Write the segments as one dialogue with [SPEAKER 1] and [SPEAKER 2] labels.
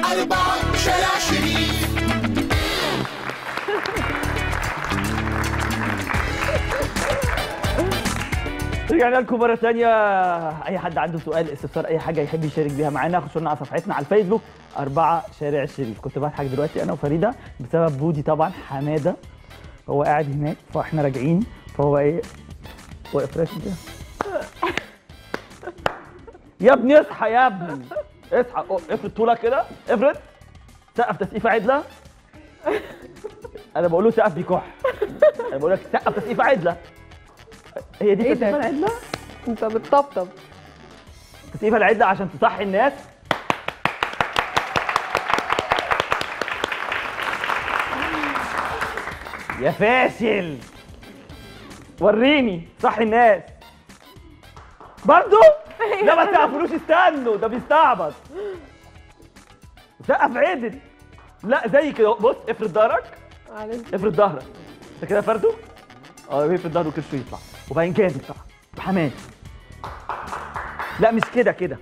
[SPEAKER 1] أربعة شارع شريف
[SPEAKER 2] رجعنا لكم مرة تانية أي حد عنده سؤال استفسار أي حاجة يحب يشارك بيها معانا خشوا لنا على صفحتنا على الفيسبوك أربعة شارع الشريف كنت بضحك دلوقتي أنا وفريدة بسبب بودي طبعا حمادة هو قاعد هناك فإحنا راجعين فهو إيه واقف راسم كده يا ابني اصحى يا ابني اصحى أو- افرد طولك كده افرد سقف تسقيفة عدلة أنا بقول له سقف بيكح أنا بقول لك سقف تسقيفة عدلة هي دي
[SPEAKER 3] إيه ده؟
[SPEAKER 2] التسقيفة العدلة؟
[SPEAKER 3] انت بتطبطب
[SPEAKER 2] تسقيفة العدة عشان تصحي الناس يا فاشل وريني صحي الناس برضو لا ما تسقفلوش استنوا ده بيستعبط سقف عدل لا زي كده بص افرد ظهرك
[SPEAKER 3] معلش
[SPEAKER 2] افرد ظهرك انت كده فرده اه افرد ظهره كرشه يطلع وبعدين جامد بقى بحماس لا مش كده كده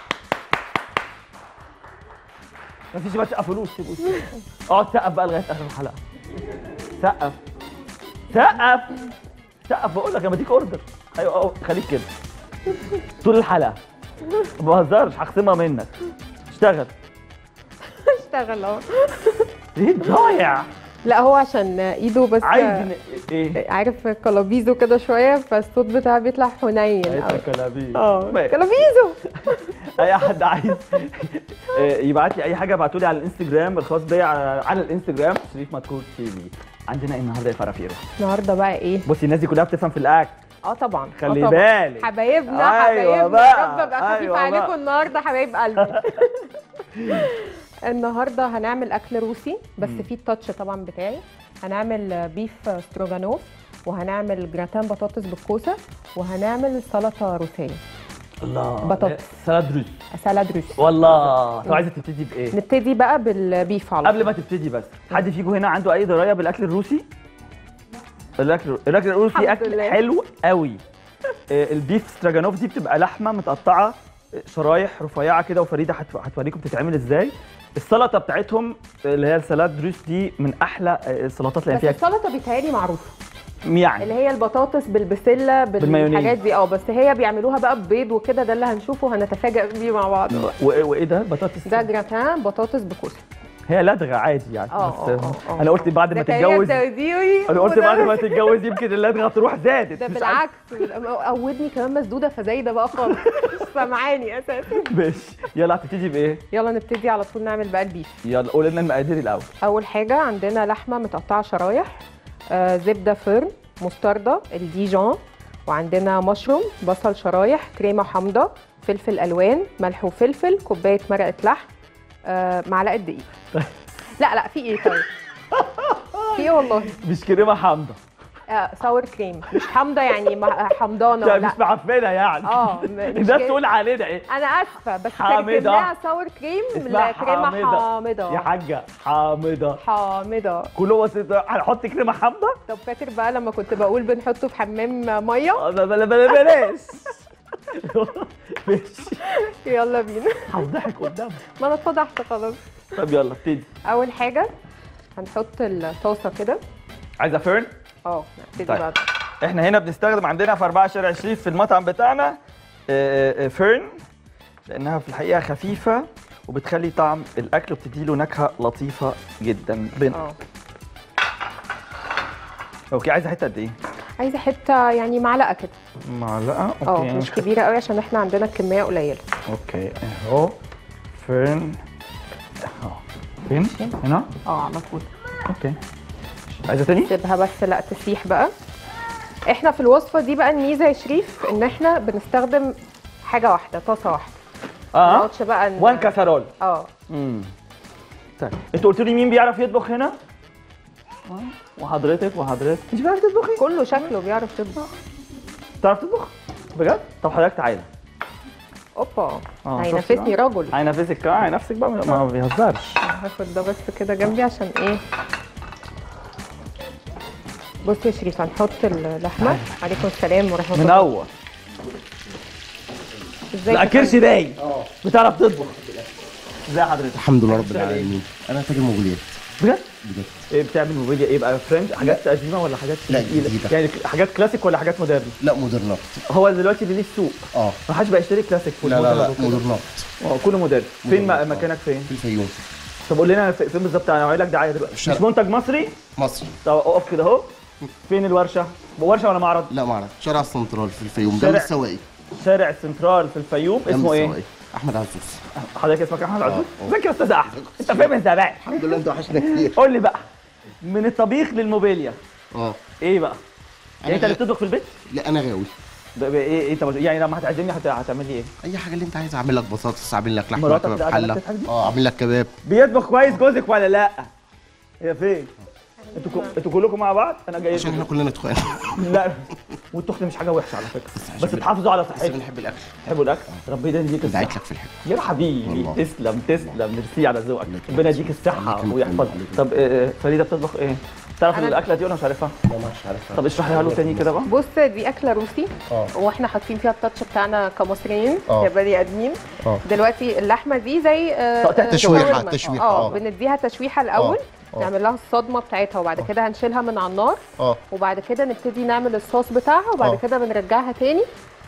[SPEAKER 2] مفيش ما تسقفلوش سيبوه اقعد سقف بقى لغايه اخر الحلقه سقف سقف سقف بقول لك لما تيجي اوردر ايوه اه خليك كده طول الحلقه ما بهزرش هخصمها منك اشتغل
[SPEAKER 3] اشتغل اهو
[SPEAKER 2] ايه ضايع
[SPEAKER 3] لا هو عشان ايده بس
[SPEAKER 2] عايز ن- ايه
[SPEAKER 3] عارف كلابيزو كده شويه فالصوت بتاعه بيطلع حنين
[SPEAKER 2] عايز
[SPEAKER 3] أوي.
[SPEAKER 2] كلابيز
[SPEAKER 3] اه
[SPEAKER 2] ما-
[SPEAKER 3] كلابيزو
[SPEAKER 2] اي حد عايز آه، يبعت لي اي حاجه ابعتوا لي على الانستجرام الخاص بيا على على الانستجرام شريف مدكور تي في عندنا ايه النهارده يا فرافيرو
[SPEAKER 3] النهارده بقى ايه
[SPEAKER 2] بصي الناس دي كلها بتفهم في الاكل
[SPEAKER 3] اه طبعا آه
[SPEAKER 2] خلي
[SPEAKER 3] طبعاً.
[SPEAKER 2] بالك.
[SPEAKER 3] حبايبنا
[SPEAKER 2] أيوة
[SPEAKER 3] حبايبنا
[SPEAKER 2] بقى،
[SPEAKER 3] يا رب ابقى خفيف
[SPEAKER 2] أيوة
[SPEAKER 3] عليكم
[SPEAKER 2] بقى.
[SPEAKER 3] النهارده حبايب قلبي النهارده هنعمل اكل روسي بس فيه التاتش طبعا بتاعي هنعمل بيف ستروجانوف وهنعمل جراتان بطاطس بالكوسه وهنعمل سلطه روسيه
[SPEAKER 2] الله
[SPEAKER 3] بطاطس.
[SPEAKER 2] سلاد روس
[SPEAKER 3] سلاد روسي
[SPEAKER 2] والله طب عايزه تبتدي بايه
[SPEAKER 3] نبتدي بقى بالبيف على
[SPEAKER 2] قبل
[SPEAKER 3] طول.
[SPEAKER 2] ما تبتدي بس حد فيكم هنا عنده اي درايه بالاكل الروسي الاكل الاكل الروسي
[SPEAKER 3] الحمد
[SPEAKER 2] اكل
[SPEAKER 3] لله.
[SPEAKER 2] حلو قوي آه، البيف ستراجانوف دي بتبقى لحمه متقطعه آه، شرايح رفيعه كده وفريده هتو- هتوريكم بتتعمل ازاي السلطه بتاعتهم آه، اللي هي السلاد روس دي من احلى آه، السلطات اللي
[SPEAKER 3] بس
[SPEAKER 2] فيها
[SPEAKER 3] السلطه بيتهيألي معروفه
[SPEAKER 2] يعني
[SPEAKER 3] اللي هي البطاطس بالبسله
[SPEAKER 2] بالمايونيز.
[SPEAKER 3] بالحاجات دي اه بس هي بيعملوها بقى ببيض وكده ده اللي هنشوفه هنتفاجئ بيه مع بعض بقى.
[SPEAKER 2] وايه وإيه ده بطاطس
[SPEAKER 3] ده جراتان بطاطس بكوسه
[SPEAKER 2] هي لدغه عادي يعني
[SPEAKER 3] اه
[SPEAKER 2] بس
[SPEAKER 3] اه اه اه
[SPEAKER 2] انا قلت بعد ما تتجوز
[SPEAKER 3] انا
[SPEAKER 2] انا قلت بعد ما تتجوز يمكن اللدغه تروح زادت
[SPEAKER 3] ده
[SPEAKER 2] مش عارف.
[SPEAKER 3] بالعكس قودني كمان مسدوده فزايده بقى خالص مش سامعاني اساسا
[SPEAKER 2] ماشي يلا هتبتدي بايه
[SPEAKER 3] يلا نبتدي على طول نعمل بقى البيف
[SPEAKER 2] يلا قول لنا المقادير الاول
[SPEAKER 3] اول حاجه عندنا لحمه متقطعه شرايح آه زبده فرن مستردة الديجون وعندنا مشروم بصل شرايح كريمه حامضه فلفل الوان ملح وفلفل كوبايه مرقه لحم آه معلقه دقيق لا لا في ايه طيب في ايه والله
[SPEAKER 2] مش كريمه حامضه
[SPEAKER 3] آه ساور كريم مش حامضه يعني مع- حمضانه
[SPEAKER 2] لا
[SPEAKER 3] لا
[SPEAKER 2] مش معفنه يعني
[SPEAKER 3] اه م- مش
[SPEAKER 2] الناس
[SPEAKER 3] كده.
[SPEAKER 2] تقول علينا ايه
[SPEAKER 3] انا اسفه بس
[SPEAKER 2] حامضة.
[SPEAKER 3] ترجمناها ساور كريم
[SPEAKER 2] اسمها
[SPEAKER 3] لكريمه
[SPEAKER 2] حامضه
[SPEAKER 3] حامضه
[SPEAKER 2] يا حاجه حامضه
[SPEAKER 3] حامضه
[SPEAKER 2] كله بس هنحط كريمه حامضه
[SPEAKER 3] طب فاكر بقى لما كنت بقول بنحطه في حمام ميه
[SPEAKER 2] آه، بلا بلا بلا بلاش ماشي
[SPEAKER 3] يلا بينا
[SPEAKER 2] هفضحك قدامك
[SPEAKER 3] ما انا اتفضحت خلاص
[SPEAKER 2] طب يلا ابتدي
[SPEAKER 3] اول حاجه هنحط الطاسه كده
[SPEAKER 2] عايزه فيرن
[SPEAKER 3] اه نبتدي
[SPEAKER 2] طيب.
[SPEAKER 3] بقى
[SPEAKER 2] احنا هنا بنستخدم عندنا في 4 شارع شريف في المطعم بتاعنا آه، آه، فيرن لانها في الحقيقه خفيفه وبتخلي طعم الاكل وبتدي له نكهه لطيفه جدا بين
[SPEAKER 3] اه
[SPEAKER 2] اوكي عايزه حته قد ايه
[SPEAKER 3] عايزه حته يعني معلقه كده
[SPEAKER 2] معلقه
[SPEAKER 3] اه مش كبيره قوي عشان احنا عندنا الكميه قليله
[SPEAKER 2] اوكي اهو فين اهو فين هنا
[SPEAKER 3] اه على طول
[SPEAKER 2] اوكي عايزه تاني
[SPEAKER 3] سيبها بس لا تسيح بقى احنا في الوصفه دي بقى الميزه يا شريف ان احنا بنستخدم حاجه واحده طاسه واحده ما
[SPEAKER 2] اه
[SPEAKER 3] نقعدش بقى ن-
[SPEAKER 2] وان كاسرول
[SPEAKER 3] اه
[SPEAKER 2] امم طيب انتوا قلتوا لي مين بيعرف يطبخ هنا آه، وحضرتك وحضرتك انت بتعرفي تطبخي
[SPEAKER 3] كله شكله بيعرف يطبخ
[SPEAKER 2] بتعرف تطبخ بجد طب حضرتك تعالى
[SPEAKER 3] اوبا
[SPEAKER 2] آه، شفتي
[SPEAKER 3] هينافسني
[SPEAKER 2] بقى؟
[SPEAKER 3] رجل
[SPEAKER 2] هينافسك اه هينافسك بقى ما ما بيهزرش
[SPEAKER 3] هاخد ده بس كده جنبي عشان ايه بص يا شريف هنحط اللحمه عليكم السلام ورحمه الله
[SPEAKER 2] منور
[SPEAKER 3] ازيك
[SPEAKER 2] لا
[SPEAKER 3] يا
[SPEAKER 2] كرش
[SPEAKER 3] فندم؟
[SPEAKER 2] باين بتعرف تطبخ ازي حضرتك
[SPEAKER 4] الحمد لله رب
[SPEAKER 2] بتشتغل إيه؟
[SPEAKER 4] العالمين انا تاجر موبيليات
[SPEAKER 2] بجد
[SPEAKER 4] بجد
[SPEAKER 2] ايه بتعمل موبيليا ايه بقى فرنش حاجات قديمه ولا حاجات
[SPEAKER 4] لا،
[SPEAKER 2] تقيلة؟
[SPEAKER 4] جديدة.
[SPEAKER 2] يعني حاجات كلاسيك ولا حاجات مودرن
[SPEAKER 4] لا مودرنات
[SPEAKER 2] هو دلوقتي اللي ليه السوق
[SPEAKER 4] اه
[SPEAKER 2] ما حدش بقى يشتري كلاسيك فول
[SPEAKER 4] لا لا لا
[SPEAKER 2] مودرن وكده.
[SPEAKER 4] مودرنات
[SPEAKER 2] اه كله مودرن فين
[SPEAKER 4] مودرن،
[SPEAKER 2] م-
[SPEAKER 4] آه.
[SPEAKER 2] مكانك فين
[SPEAKER 4] في الفيوم
[SPEAKER 2] طب قول لنا في- فين بالظبط انا هعمل لك دعايه دلوقتي مش
[SPEAKER 4] الشرق.
[SPEAKER 2] منتج مصري
[SPEAKER 4] مصري
[SPEAKER 2] طب اقف كده اهو فين الورشه ورشه ولا معرض
[SPEAKER 4] لا معرض شارع السنترال في الفيوم جنب
[SPEAKER 2] شارع-
[SPEAKER 4] السواقي
[SPEAKER 2] شارع السنترال في الفيوم
[SPEAKER 4] جنب
[SPEAKER 2] اسمه ايه
[SPEAKER 4] السواقي. احمد عزوز
[SPEAKER 2] حضرتك اسمك احمد عزوز
[SPEAKER 4] اه.
[SPEAKER 2] ازيك يا استاذ احمد انت فين من زمان
[SPEAKER 4] الحمد لله انت وحشنا كتير
[SPEAKER 2] قول لي بقى من الطبيخ للموبيليا
[SPEAKER 4] اه
[SPEAKER 2] ايه بقى يعني انت
[SPEAKER 4] أنا
[SPEAKER 2] اللي بتطبخ في البيت
[SPEAKER 4] لا انا غاوي
[SPEAKER 2] ب- ب- ايه ايه طب يعني لما هتعزمني هت- هتعمل لي ايه
[SPEAKER 4] اي حاجه اللي انت عايز اعمل لك بطاطس اعمل لك لحمه
[SPEAKER 2] مراتك
[SPEAKER 4] كباب
[SPEAKER 2] بتقعد
[SPEAKER 4] حله
[SPEAKER 2] على الحاجات دي؟
[SPEAKER 4] اه اعمل لك كباب
[SPEAKER 2] بيطبخ كويس جوزك ولا لا هي فين انتوا كو- انتوا كلكم مع بعض انا جاي
[SPEAKER 4] عشان احنا
[SPEAKER 2] لكم.
[SPEAKER 4] كلنا تخان
[SPEAKER 2] لا والتخت مش حاجه وحشه على فكره
[SPEAKER 4] عشان
[SPEAKER 2] بس تحافظوا على
[SPEAKER 4] بس
[SPEAKER 2] صحتكم
[SPEAKER 4] بنحب الاكل
[SPEAKER 2] تحبوا الاكل ربنا يديك
[SPEAKER 4] دعيت
[SPEAKER 2] الصحه
[SPEAKER 4] لك في الحب
[SPEAKER 2] يا حبيبي
[SPEAKER 4] والله.
[SPEAKER 2] تسلم تسلم ميرسي على ذوقك
[SPEAKER 4] الله يكرمك.
[SPEAKER 2] ربنا يديك
[SPEAKER 4] الله
[SPEAKER 2] الصحه
[SPEAKER 4] يكرمك.
[SPEAKER 2] ويحفظك
[SPEAKER 4] الله يكرمك.
[SPEAKER 2] طب آه، فريده بتطبخ ايه تعرف
[SPEAKER 3] أنا-
[SPEAKER 2] الاكله دي ولا مش عارفها
[SPEAKER 4] لا مش عارف
[SPEAKER 2] طب اشرح لي له تاني كده بقى
[SPEAKER 3] بص دي اكله روسي
[SPEAKER 4] اه
[SPEAKER 3] واحنا حاطين فيها التاتش بتاعنا كمصريين
[SPEAKER 4] اه.
[SPEAKER 3] كبني ادمين
[SPEAKER 4] اه
[SPEAKER 3] دلوقتي اللحمه دي زي آه،
[SPEAKER 2] تقطيع
[SPEAKER 3] آه،
[SPEAKER 4] تشويحة،
[SPEAKER 3] شاورما.
[SPEAKER 4] تشويحة،
[SPEAKER 3] اه
[SPEAKER 4] اه.
[SPEAKER 3] بنديها تشويحه الاول
[SPEAKER 4] اه.
[SPEAKER 3] نعمل لها الصدمه بتاعتها وبعد كده هنشيلها من على النار
[SPEAKER 4] اه
[SPEAKER 3] وبعد كده نبتدي نعمل الصوص بتاعها وبعد
[SPEAKER 4] اه.
[SPEAKER 3] كده بنرجعها تاني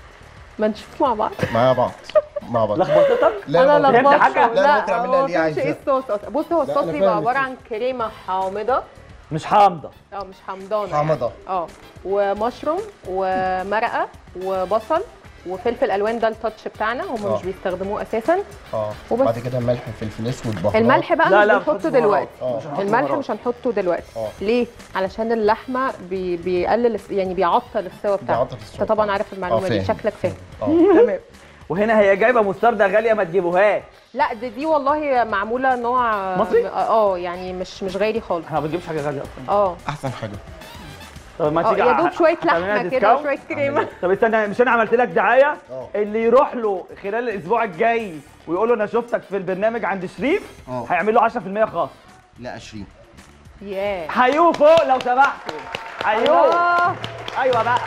[SPEAKER 3] ما نشوف مع بعض
[SPEAKER 4] مع بعض مع بعض
[SPEAKER 2] لخبطتك
[SPEAKER 4] لا
[SPEAKER 3] انا
[SPEAKER 4] لا
[SPEAKER 2] فهمت
[SPEAKER 3] لخبطت
[SPEAKER 2] حاجة؟
[SPEAKER 4] لا، أنا ممكن أعمل لها
[SPEAKER 3] هو
[SPEAKER 4] اللي هي
[SPEAKER 3] ما كانش
[SPEAKER 4] عايزاه.
[SPEAKER 3] ايه الصوص أصلاً. بص هو الصوص
[SPEAKER 4] أنا
[SPEAKER 3] بيبقى
[SPEAKER 4] فاهم
[SPEAKER 3] عباره
[SPEAKER 4] الصوص.
[SPEAKER 3] عن كريمه حامضه
[SPEAKER 2] مش حامضه
[SPEAKER 3] اه مش حمضانه
[SPEAKER 4] حامضة.
[SPEAKER 3] اه ومشروم ومرقه وبصل وفلفل الوان ده التاتش بتاعنا هم
[SPEAKER 4] اه.
[SPEAKER 3] مش بيستخدموه اساسا
[SPEAKER 4] اه
[SPEAKER 3] وبس.
[SPEAKER 4] بعد كده ملح فلفل اسود بهارات
[SPEAKER 3] الملح بقى
[SPEAKER 2] لا،
[SPEAKER 3] مش
[SPEAKER 2] لا،
[SPEAKER 3] بنحطه
[SPEAKER 2] بنحط
[SPEAKER 3] دلوقتي
[SPEAKER 4] اه.
[SPEAKER 2] مش هنحط
[SPEAKER 3] الملح
[SPEAKER 2] بهارات.
[SPEAKER 3] مش هنحطه دلوقتي
[SPEAKER 4] اه.
[SPEAKER 3] ليه علشان اللحمه بي بيقلل الس- يعني بيعطل السوا بتاعها
[SPEAKER 4] بيعطل السوا
[SPEAKER 3] انت طبعا
[SPEAKER 4] بتاعها.
[SPEAKER 3] عارف المعلومه
[SPEAKER 4] اه،
[SPEAKER 3] دي
[SPEAKER 4] فاهم.
[SPEAKER 3] شكلك فاهم
[SPEAKER 4] اه
[SPEAKER 3] تمام
[SPEAKER 2] وهنا هي جايبه مستردة غاليه ما تجيبوهاش
[SPEAKER 3] لا دي دي والله معموله نوع
[SPEAKER 2] مصري؟
[SPEAKER 3] اه يعني مش مش غالي خالص
[SPEAKER 2] احنا ما بنجيبش حاجه غاليه اصلا
[SPEAKER 3] اه
[SPEAKER 4] احسن حاجه
[SPEAKER 2] طب ما
[SPEAKER 3] اه
[SPEAKER 2] تيجي
[SPEAKER 3] يا دوب
[SPEAKER 2] ه-
[SPEAKER 3] شويه
[SPEAKER 2] هتعمل لنا
[SPEAKER 3] لحمه كده
[SPEAKER 2] ديسكاونت؟
[SPEAKER 3] وشويه كريمه
[SPEAKER 2] طب استنى مش انا عملت لك دعايه
[SPEAKER 4] اه.
[SPEAKER 2] اللي يروح له خلال الاسبوع الجاي ويقول له انا شفتك في البرنامج عند شريف
[SPEAKER 4] اه.
[SPEAKER 2] هيعمل له 10% خاص
[SPEAKER 4] لا 20
[SPEAKER 3] ياه
[SPEAKER 2] حيوه فوق لو سمحتوا حيوه
[SPEAKER 3] الله
[SPEAKER 2] ايوه بقى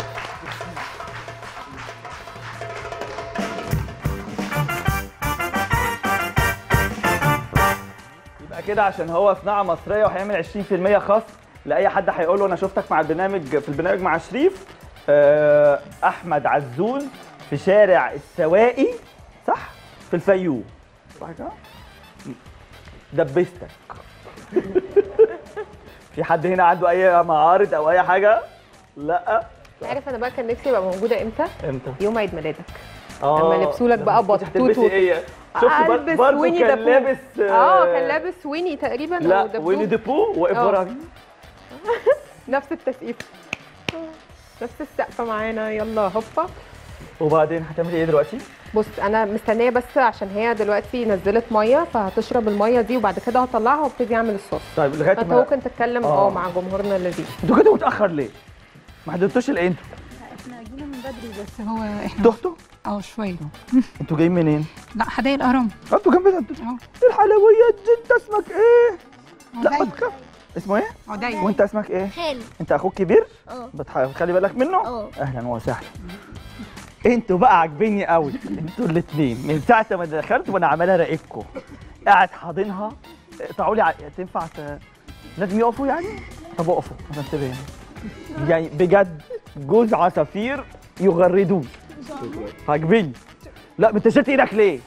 [SPEAKER 2] يبقى كده عشان هو صناعه مصريه وهيعمل 20% خاص لاي حد هيقول له انا شفتك مع البرنامج في البرنامج مع شريف آه، احمد عزوز في شارع السواقي صح في الفيوم صح كده دبستك في حد هنا عنده اي معارض او اي حاجه لا
[SPEAKER 3] عارف انا بقى كان نفسي ابقى موجوده امتى
[SPEAKER 2] امتى
[SPEAKER 3] يوم عيد ميلادك
[SPEAKER 2] اه
[SPEAKER 3] لما لبسوا لك بقى
[SPEAKER 2] كنت هتلبسي
[SPEAKER 3] بطوط و-
[SPEAKER 2] ايه شفت بر-
[SPEAKER 3] ألبس
[SPEAKER 2] برضه
[SPEAKER 3] ويني
[SPEAKER 2] كان
[SPEAKER 3] ذا بو.
[SPEAKER 2] لابس
[SPEAKER 3] اه كان لابس ويني تقريبا او
[SPEAKER 2] لا
[SPEAKER 3] دبدوب.
[SPEAKER 2] ويني ذا بو واقف
[SPEAKER 3] اه.
[SPEAKER 2] ورا
[SPEAKER 3] نفس التسقيف نفس السقفه معانا يلا هوبا
[SPEAKER 2] وبعدين هتعملي ايه دلوقتي؟
[SPEAKER 3] بص انا مستنيه بس عشان هي دلوقتي نزلت ميه فهتشرب الميه دي وبعد كده هطلعها وابتدي اعمل الصوص
[SPEAKER 2] طيب لغايه
[SPEAKER 3] فانت
[SPEAKER 2] ما
[SPEAKER 3] ممكن تتكلم
[SPEAKER 2] اه.
[SPEAKER 3] اه مع جمهورنا اللذيذ
[SPEAKER 2] انتوا كده متاخر ليه؟ ما حضرتوش الايه انتوا؟
[SPEAKER 5] احنا جينا من بدري بس هو احنا
[SPEAKER 2] تهتوا؟
[SPEAKER 5] اه شويه
[SPEAKER 2] انتوا جايين منين؟
[SPEAKER 5] لا حدائق الاهرام
[SPEAKER 2] انتوا جنبنا انتوا
[SPEAKER 5] اه
[SPEAKER 2] ايه الحلويات دي انت اسمك ايه؟ لا
[SPEAKER 5] عدي
[SPEAKER 2] بتخاف اسمه ايه؟
[SPEAKER 5] عدي
[SPEAKER 2] وانت اسمك ايه؟
[SPEAKER 6] خالد
[SPEAKER 2] انت اخوك كبير؟
[SPEAKER 6] اه
[SPEAKER 2] بتح- بتخلي بالك منه؟
[SPEAKER 6] اه
[SPEAKER 2] اهلا وسهلا انتوا بقى عاجبيني قوي انتوا الاثنين من ساعه ما دخلت وانا عمال اراقبكم قاعد حاضنها اقطعوا لي ع- تنفع ت... لازم يقفوا يعني طب اقفوا عشان تبين يعني بجد جوز عصافير يغردون عاجبني لا انت شلت ايدك ليه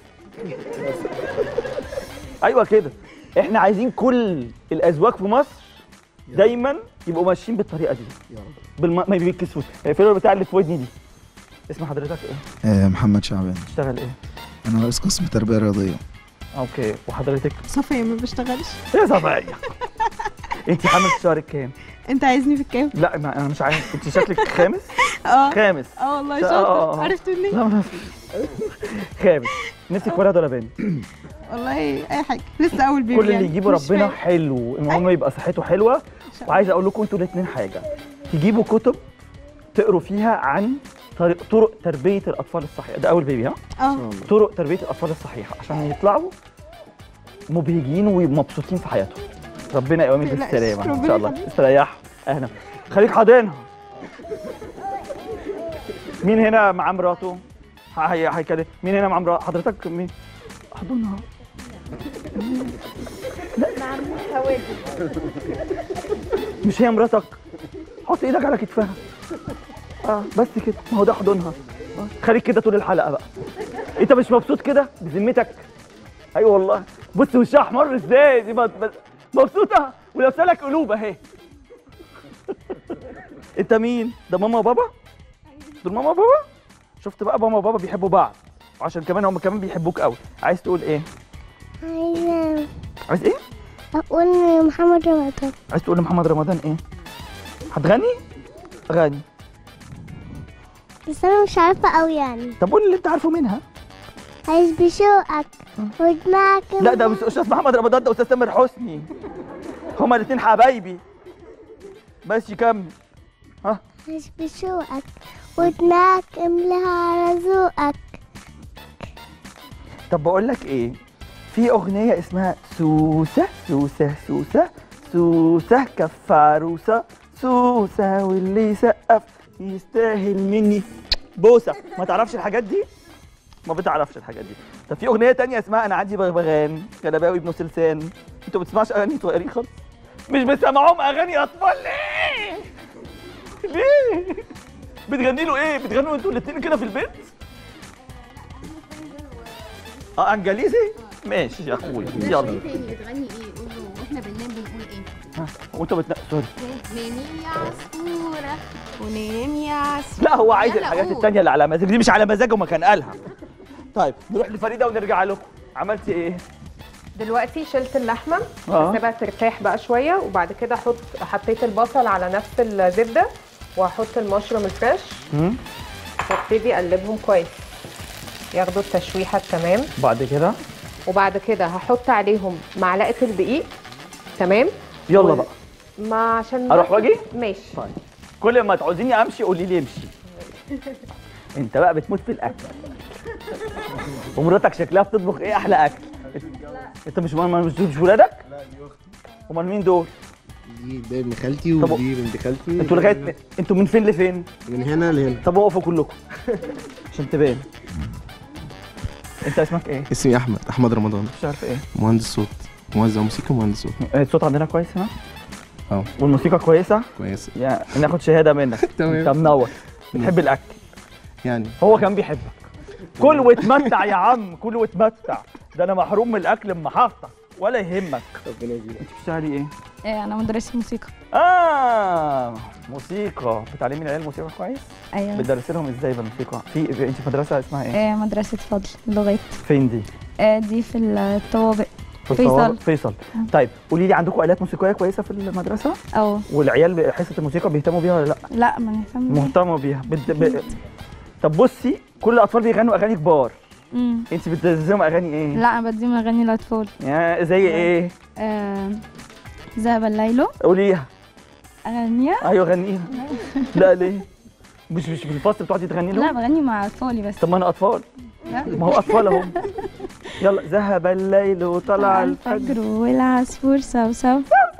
[SPEAKER 2] ايوه كده احنا عايزين كل الازواج في مصر دايما يبقوا ماشيين بالطريقه دي بالم... ما بيتكسفوش الفيلم بتاع اللي في ودني دي اسم حضرتك ايه؟
[SPEAKER 7] آه، محمد شعبان
[SPEAKER 2] بتشتغل ايه؟
[SPEAKER 7] انا رئيس قسم تربيه رياضيه
[SPEAKER 2] اوكي وحضرتك
[SPEAKER 8] صفية ما بشتغلش
[SPEAKER 2] يا صبايا انت حامل في شهرك كام؟
[SPEAKER 8] انت عايزني في الكام؟
[SPEAKER 2] لا ما انا مش عارف انت شكلك خامس
[SPEAKER 8] اه
[SPEAKER 2] خامس
[SPEAKER 8] اه والله
[SPEAKER 2] اه، اه، اه.
[SPEAKER 8] شاطر عرفت منين؟
[SPEAKER 2] لا ما خامس نفسك ولد ولا بنت؟
[SPEAKER 8] والله اي حاجة لسه اول بيبي
[SPEAKER 2] كل اللي
[SPEAKER 8] يعني.
[SPEAKER 2] يجيبه
[SPEAKER 8] مش
[SPEAKER 2] ربنا
[SPEAKER 8] فاهم.
[SPEAKER 2] حلو المهم يبقى صحته حلوه
[SPEAKER 8] شاء
[SPEAKER 2] وعايز اقول لكم انتوا الاثنين حاجه تجيبوا كتب تقروا فيها عن طريق طرق تربيه الاطفال الصحيحه ده اول بيبي ها
[SPEAKER 8] اه
[SPEAKER 2] طرق تربيه الاطفال الصحيحه عشان يطلعوا مبهجين ومبسوطين في حياتهم ربنا يقومك
[SPEAKER 8] تقلقش،
[SPEAKER 2] بالسلامه ان
[SPEAKER 8] ربنا
[SPEAKER 2] شاء الله
[SPEAKER 8] يخليك.
[SPEAKER 2] استريحوا اهلا خليك حاضنها مين هنا مع مراته ه- هي هيكلم مين هنا مع مراته حضرتك مين احضنها مش هي مراتك حط ايدك على كتفها اه بس كده ما هو ده حضنها آه. خليك كده طول الحلقه بقى انت مش مبسوط كده بذمتك ايوه والله بص وشها احمر ازاي دي ما- ما- مبسوطه ولابسه لك قلوب اهي انت مين ده ماما وبابا دول ماما وبابا شفت بقى ماما وبابا بيحبوا بعض وعشان كمان هم كمان بيحبوك قوي عايز تقول ايه
[SPEAKER 6] عايزة
[SPEAKER 2] عايز ايه
[SPEAKER 6] أقول محمد رمضان
[SPEAKER 2] عايز تقول لمحمد رمضان ايه هتغني غني
[SPEAKER 6] بس أنا مش عارفة أوي يعني
[SPEAKER 2] طب قول اللي انت عارفه منها
[SPEAKER 6] عايز بشوقك ودماغك
[SPEAKER 2] لا ده مش استاذ محمد رمضان ده استاذ تامر حسني هما الاثنين حبايبي بس كمل ها
[SPEAKER 6] عايز بشوقك ودماغك املاها على ذوقك
[SPEAKER 2] طب بقول لك ايه في اغنيه اسمها سوسه سوسه سوسه سوسه كف عروسه سوسه واللي يسقف يستاهل مني بوسه ما تعرفش الحاجات دي ما بتعرفش الحاجات دي طب في اغنيه تانية اسمها انا عندي بغبغان كلباوي ابن سلسان انتوا ما بتسمعش اغاني صغيرين خالص مش بتسمعوهم اغاني اطفال ليه ليه بتغني له ايه بتغنوا انتوا الاثنين كده في البيت اه انجليزي ماشي يا اخويا يلا
[SPEAKER 9] بتغني ايه قول له واحنا بننام بنقول ايه
[SPEAKER 2] وانت بتنام سوري
[SPEAKER 9] نامي يا عصفورة ونام يا عصفورة
[SPEAKER 2] لا هو عايز
[SPEAKER 9] يلا
[SPEAKER 2] الحاجات
[SPEAKER 9] قول.
[SPEAKER 2] التانية اللي على مزاج دي مش على مزاجه ما كان قالها طيب نروح لفريده ونرجع لكم عملتي ايه
[SPEAKER 3] دلوقتي شلت اللحمه
[SPEAKER 2] اه
[SPEAKER 3] سيبها ترتاح بقى شويه وبعد كده احط حطيت البصل على نفس الزبده وهحط المشروم الفريش
[SPEAKER 2] مم.
[SPEAKER 3] وابتدي اقلبهم كويس ياخدوا التشويحه التمام
[SPEAKER 2] بعد كده
[SPEAKER 3] وبعد كده هحط عليهم معلقه الدقيق تمام
[SPEAKER 2] يلا بقى
[SPEAKER 3] ما عشان
[SPEAKER 2] اروح واجي
[SPEAKER 3] ماشي
[SPEAKER 2] طيب كل ما تعوزيني امشي قولي لي امشي انت بقى بتموت في الاكل ومراتك شكلها بتطبخ ايه احلى اكل انت مش مش مش ولادك امال مين دول
[SPEAKER 4] دي ده ابن خالتي
[SPEAKER 2] طب-
[SPEAKER 4] ودي بنت خالتي
[SPEAKER 2] انتوا لغايه انتوا من فين لفين
[SPEAKER 4] من هنا لهنا
[SPEAKER 2] طب وقفوا كلكم عشان تبان انت اسمك ايه
[SPEAKER 10] اسمي احمد احمد رمضان
[SPEAKER 2] مش عارف ايه
[SPEAKER 10] مهندس صوت موزع موسيقى مهندس صوت
[SPEAKER 2] الصوت عندنا كويس هنا
[SPEAKER 10] اه
[SPEAKER 2] والموسيقى كويسه
[SPEAKER 10] كويس
[SPEAKER 2] يعني ناخد شهاده منك
[SPEAKER 10] تمام.
[SPEAKER 2] انت منور بتحب الاكل
[SPEAKER 10] يعني
[SPEAKER 2] هو كان بيحبك كل واتمتع يا عم كل واتمتع ده انا محروم من الاكل اما حاطك ولا يهمك
[SPEAKER 4] ربنا يجزيك
[SPEAKER 2] انت بتشتغلي ايه
[SPEAKER 5] آه، انا مدرسة موسيقى
[SPEAKER 2] اه موسيقى بتعلمي العيال موسيقى كويس
[SPEAKER 5] ايوه
[SPEAKER 2] بتدرسي لهم ازاي بالموسيقى في في- انت في مدرسه اسمها ايه
[SPEAKER 5] آه، مدرسة فضل لغات
[SPEAKER 2] فين دي
[SPEAKER 5] آه، دي في الطوابق
[SPEAKER 2] في
[SPEAKER 5] فيصل.
[SPEAKER 2] الطوابق؟ فيصل طيب قولي لي عندكم الات موسيقيه كويسه في المدرسه
[SPEAKER 5] او
[SPEAKER 2] والعيال حصه الموسيقى بيهتموا بيها ولا لا
[SPEAKER 5] لا ما نهتم بيها.
[SPEAKER 2] مهتموا بيها بد... ب... طب بصي كل الاطفال بيغنوا اغاني كبار
[SPEAKER 5] مم.
[SPEAKER 2] انت بتدرسيهم اغاني ايه
[SPEAKER 5] لا انا بديهم اغاني الاطفال
[SPEAKER 2] يا زي ايه
[SPEAKER 5] آه، ذهب الليل
[SPEAKER 2] قوليها
[SPEAKER 5] اغنيها
[SPEAKER 2] ايوه غنيها لا ليه مش مش في الفصل بتقعدي تغني
[SPEAKER 5] لا
[SPEAKER 2] لهم
[SPEAKER 5] بغني مع اطفالي بس
[SPEAKER 2] طب ما انا اطفال
[SPEAKER 5] لا.
[SPEAKER 2] ما هو اطفال اهم يلا ذهب الليل وطلع
[SPEAKER 5] طلع
[SPEAKER 2] الفجر
[SPEAKER 5] الفجر والعصفور صوصو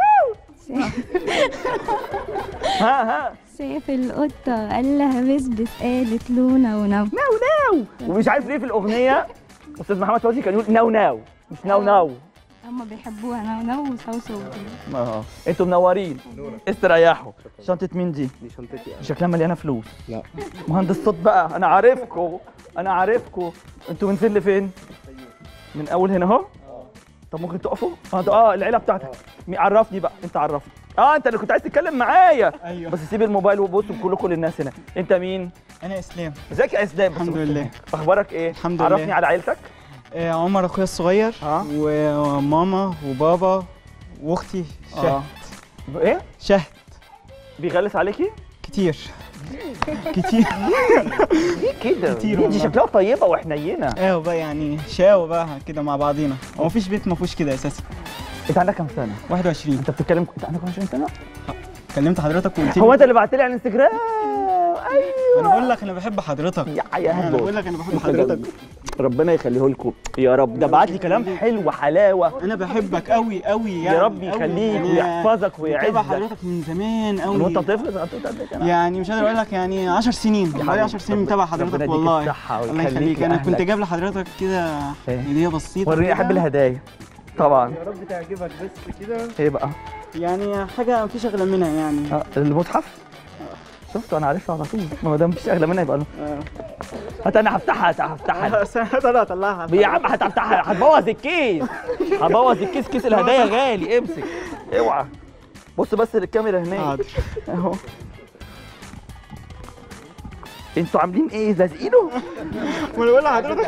[SPEAKER 2] ها ها
[SPEAKER 5] سيف القطة قال لها بسبس قالت له نو نو
[SPEAKER 2] ومش عارف ليه في الاغنيه استاذ محمد فوزي كان يقول ناو ناو مش ناو ناو
[SPEAKER 5] هما بيحبوها نو نو وصوصو
[SPEAKER 2] اه انتوا منورين استريحوا شنطه مين دي
[SPEAKER 4] دي شنطتي
[SPEAKER 2] شكلها مليانه فلوس
[SPEAKER 4] لا
[SPEAKER 2] مهندس صوت بقى انا عارفكم انا عارفكم انتوا من فين لفين من اول هنا اهو طب ممكن تقفوا اه ده- اه العيله بتاعتك مي- عرفني بقى انت عرفني اه انت اللي كنت عايز تتكلم معايا
[SPEAKER 11] ايوه
[SPEAKER 2] بس سيب الموبايل وبصوا كلكم للناس هنا انت مين
[SPEAKER 11] انا اسلام
[SPEAKER 2] ازيك يا اسلام بس
[SPEAKER 11] الحمد
[SPEAKER 2] بص
[SPEAKER 11] لله.
[SPEAKER 2] هناك. اخبارك ايه
[SPEAKER 11] الحمد
[SPEAKER 2] عرفني
[SPEAKER 11] لله.
[SPEAKER 2] على عيلتك
[SPEAKER 11] آه عمر اخويا الصغير
[SPEAKER 2] اه
[SPEAKER 11] وماما وبابا واختي شهد
[SPEAKER 2] اه ايه
[SPEAKER 11] شهد
[SPEAKER 2] بيغلس عليكي
[SPEAKER 11] كتير كتير
[SPEAKER 2] ليه كده
[SPEAKER 11] كتير
[SPEAKER 2] دي
[SPEAKER 11] والله.
[SPEAKER 2] شكلها طيبه وحنينه
[SPEAKER 11] ايوه بقى يعني شاو بقى كده مع بعضينا هو مفيش بيت ما فيهوش كده اساسا
[SPEAKER 2] انت عندك كام سنه
[SPEAKER 11] 21
[SPEAKER 2] انت بتتكلم انت عندك 20 سنه
[SPEAKER 11] كلمت حضرتك وقلت
[SPEAKER 2] هو
[SPEAKER 11] لي
[SPEAKER 2] انت اللي بعت لي على الانستجرام ايوه
[SPEAKER 11] انا بقول لك انا بحب حضرتك
[SPEAKER 2] يا يا
[SPEAKER 11] انا
[SPEAKER 2] هبل.
[SPEAKER 11] بقول لك انا بحب حضرتك
[SPEAKER 2] ربنا يخليه لكم يا رب ده بعت لي كلام حلو حلاوه
[SPEAKER 11] انا بحبك قوي قوي يعني
[SPEAKER 2] يا رب
[SPEAKER 11] قوي.
[SPEAKER 2] يخليك
[SPEAKER 11] أنا
[SPEAKER 2] ويحفظك
[SPEAKER 11] متابع
[SPEAKER 2] ويعزك
[SPEAKER 11] حضرتك من زمان قوي
[SPEAKER 2] من وانت طفل زي انت قد كده
[SPEAKER 11] يعني مش قادر اقول لك يعني 10 سنين بقالي
[SPEAKER 2] حبيبي.
[SPEAKER 11] 10 سنين
[SPEAKER 2] ربنا-
[SPEAKER 11] متابع
[SPEAKER 2] ربنا
[SPEAKER 11] حضرتك
[SPEAKER 2] يديك
[SPEAKER 11] والله
[SPEAKER 2] الصحة
[SPEAKER 11] الله
[SPEAKER 2] ويخليك
[SPEAKER 11] يخليك انا
[SPEAKER 2] لأهلك.
[SPEAKER 11] كنت جايب لحضرتك كده
[SPEAKER 2] إيه؟
[SPEAKER 11] هديه بسيطه
[SPEAKER 2] وريني
[SPEAKER 11] كده.
[SPEAKER 2] احب الهدايا طبعا
[SPEAKER 11] يا رب تعجبك بس كده
[SPEAKER 2] ايه بقى
[SPEAKER 11] يعني حاجه مفيش اغلى منها يعني
[SPEAKER 2] آه، المصحف شفته انا عارفها على طول ما دام مفيش اغلى منها يبقى له هات انا هفتحها هت- هفتحها
[SPEAKER 11] انا هطلعها
[SPEAKER 2] يا عم هتفتحها هتبوظ الكيس هتبوظ الكيس كيس الهدايا غالي امسك اوعى بص بس للكاميرا هناك
[SPEAKER 11] حاضر.
[SPEAKER 2] اهو انتوا عاملين ايه لازقينه
[SPEAKER 11] ما انا بقول لحضرتك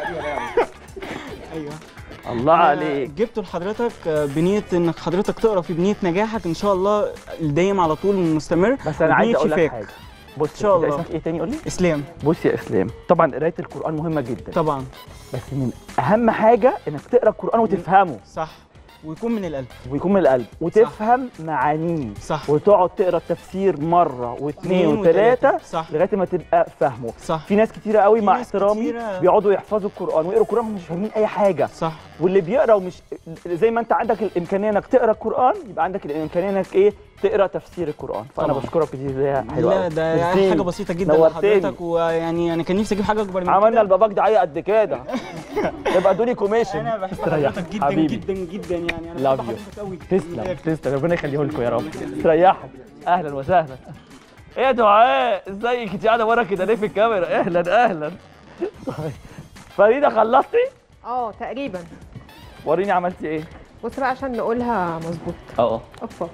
[SPEAKER 11] ايوه
[SPEAKER 2] الله عليك
[SPEAKER 11] جبته لحضرتك آه، بنيه انك حضرتك تقرا في بنيه نجاحك ان شاء الله الدايم على طول مستمر
[SPEAKER 2] بس انا عايز
[SPEAKER 11] وبنية
[SPEAKER 2] اقول لك
[SPEAKER 11] شفاك.
[SPEAKER 2] حاجه بص
[SPEAKER 11] ان شاء
[SPEAKER 2] أنت
[SPEAKER 11] الله
[SPEAKER 2] اسمك ايه تاني قول لي
[SPEAKER 11] اسلام
[SPEAKER 2] بص يا اسلام طبعا قرايه القران مهمه جدا
[SPEAKER 11] طبعا
[SPEAKER 2] بس من اهم حاجه انك تقرا القران وتفهمه
[SPEAKER 11] صح ويكون من القلب
[SPEAKER 2] ويكون من القلب وتفهم معانيه
[SPEAKER 11] صح
[SPEAKER 2] وتقعد تقرا التفسير مره واثنين
[SPEAKER 11] اتنين
[SPEAKER 2] وثلاثه
[SPEAKER 11] وتلاتة. صح
[SPEAKER 2] لغايه ما تبقى فاهمه
[SPEAKER 11] صح
[SPEAKER 2] في ناس كتيره قوي
[SPEAKER 11] في
[SPEAKER 2] مع
[SPEAKER 11] ناس
[SPEAKER 2] احترامي
[SPEAKER 11] كتيرة.
[SPEAKER 2] بيقعدوا يحفظوا القران ويقروا القران ومش فاهمين اي حاجه
[SPEAKER 11] صح
[SPEAKER 2] واللي بيقرا ومش زي ما انت عندك الامكانيه انك تقرا القران يبقى عندك الامكانيه انك ايه تقرا تفسير القران فانا
[SPEAKER 11] طبعا.
[SPEAKER 2] بشكرك كتير دي حلوه
[SPEAKER 11] لا
[SPEAKER 2] أوي.
[SPEAKER 11] ده
[SPEAKER 2] ميرسي.
[SPEAKER 11] يعني حاجه بسيطه جدا
[SPEAKER 2] نورتني.
[SPEAKER 11] لحضرتك ويعني انا كان نفسي اجيب حاجه اكبر من
[SPEAKER 2] عملنا
[SPEAKER 11] كده
[SPEAKER 2] الباباك دعايه قد كده يبقى ادوني كوميشن
[SPEAKER 11] انا بحب
[SPEAKER 2] استريح.
[SPEAKER 11] حضرتك جدا
[SPEAKER 2] حبيبي.
[SPEAKER 11] جدا جدا يعني انا
[SPEAKER 2] Love
[SPEAKER 11] بحب
[SPEAKER 2] you.
[SPEAKER 11] حضرتك قوي
[SPEAKER 2] تسلم تسلم ربنا يخليه لكم يا رب استريحوا اهلا وسهلا ايه يا دعاء ازيك انت قاعده ورا كده ليه في الكاميرا اهلا اهلا طيب فريده خلصتي
[SPEAKER 3] اه تقريبا
[SPEAKER 2] وريني عملتي ايه
[SPEAKER 3] بص بقى عشان نقولها مظبوط
[SPEAKER 2] اه
[SPEAKER 3] اوبا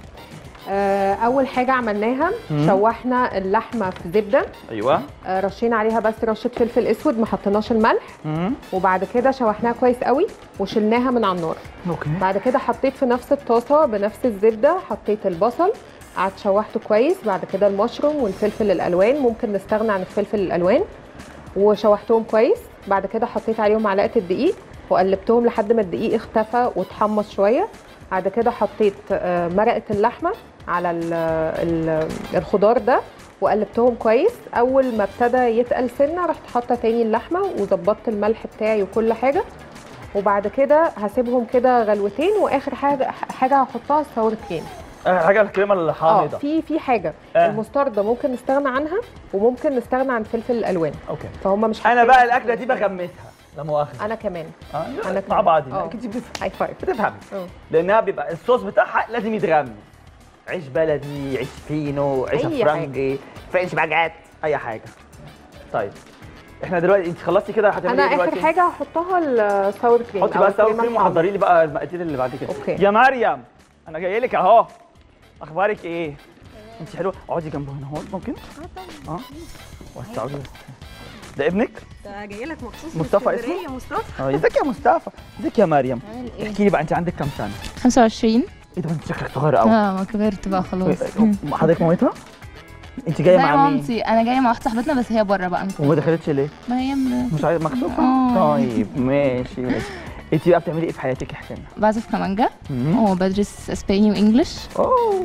[SPEAKER 3] آه، اول حاجه عملناها
[SPEAKER 2] مم.
[SPEAKER 3] شوحنا اللحمه في زبده
[SPEAKER 2] ايوه
[SPEAKER 3] آه، رشينا عليها بس رشه فلفل اسود ما حطيناش الملح
[SPEAKER 2] امم
[SPEAKER 3] وبعد كده شوحناها كويس قوي وشلناها من على النار
[SPEAKER 2] اوكي
[SPEAKER 3] بعد كده حطيت في نفس الطاسه بنفس الزبده حطيت البصل قعدت شوحته كويس بعد كده المشروم والفلفل الالوان ممكن نستغنى عن الفلفل الالوان وشوحتهم كويس بعد كده حطيت عليهم معلقه الدقيق وقلبتهم لحد ما الدقيق اختفى واتحمص شويه بعد كده حطيت آه، مرقه اللحمه على ال ال الخضار ده وقلبتهم كويس اول ما ابتدى يتقل سنه رحت حاطه تاني اللحمه وظبطت الملح بتاعي وكل حاجه وبعد كده هسيبهم كده غلوتين واخر حاجه حاجه هحطها الساور كريم
[SPEAKER 2] آه حاجه الكريمه
[SPEAKER 3] اه
[SPEAKER 2] الحامضه
[SPEAKER 3] في في حاجه
[SPEAKER 2] آه.
[SPEAKER 3] المستردة ممكن نستغنى عنها وممكن نستغنى عن فلفل الالوان
[SPEAKER 2] اوكي
[SPEAKER 3] فهم مش
[SPEAKER 2] انا
[SPEAKER 3] حاطين-
[SPEAKER 2] بقى الاكله دي بغمسها لا مؤاخذه
[SPEAKER 3] انا كمان
[SPEAKER 2] آه
[SPEAKER 3] أنا
[SPEAKER 2] مع
[SPEAKER 3] كمان.
[SPEAKER 2] بعض
[SPEAKER 3] آه.
[SPEAKER 2] اكيد بتفهم
[SPEAKER 3] هاي فايف
[SPEAKER 2] بتفهم
[SPEAKER 3] اه
[SPEAKER 2] لانها بيبقى الصوص بتاعها لازم يتغمس عيش بلدي عيش فينو عيش
[SPEAKER 3] أي
[SPEAKER 2] فرنجي فرنش باجات اي حاجه طيب احنا دلوقتي انت خلصتي كده هتعملي
[SPEAKER 3] انا
[SPEAKER 2] ايه دلوقتي
[SPEAKER 3] اخر حاجه هحطها الساور كريم
[SPEAKER 2] حطي
[SPEAKER 3] أو
[SPEAKER 2] بقى ساور
[SPEAKER 3] الكريمة
[SPEAKER 2] كريم
[SPEAKER 3] الحامضة.
[SPEAKER 2] وحضري لي بقى المقادير اللي بعد كده
[SPEAKER 3] أوكي.
[SPEAKER 2] يا مريم انا جاي لك اهو اخبارك ايه انت حلوه اقعدي جنبه هنا اهو ممكن اه وسعوا لي بس. ده ابنك
[SPEAKER 9] ده جاي لك مخصوص
[SPEAKER 2] مصطفى اسمه؟
[SPEAKER 9] يا مصطفى
[SPEAKER 2] اه ازيك يا مصطفى ازيك يا مريم
[SPEAKER 9] عامل ايه؟
[SPEAKER 2] احكي لي بقى انت عندك كام سنه
[SPEAKER 12] 25
[SPEAKER 2] ايه ده انت شكلك صغير قوي
[SPEAKER 12] اه ما كبرت بقى خلاص
[SPEAKER 2] حضرتك مامتها انت جايه
[SPEAKER 12] زي
[SPEAKER 2] مع مين
[SPEAKER 12] مامتي انا جايه مع واحده صاحبتنا بس هي بره بقى
[SPEAKER 2] وما دخلتش ليه
[SPEAKER 12] ما هي م-
[SPEAKER 2] مش عايز مكسوفه
[SPEAKER 12] آه.
[SPEAKER 2] طيب ماشي ماشي انت بقى بتعملي ايه في حياتك احكي لنا
[SPEAKER 12] بعزف كمانجا
[SPEAKER 2] مم.
[SPEAKER 12] وبدرس اسباني وانجلش
[SPEAKER 2] اوه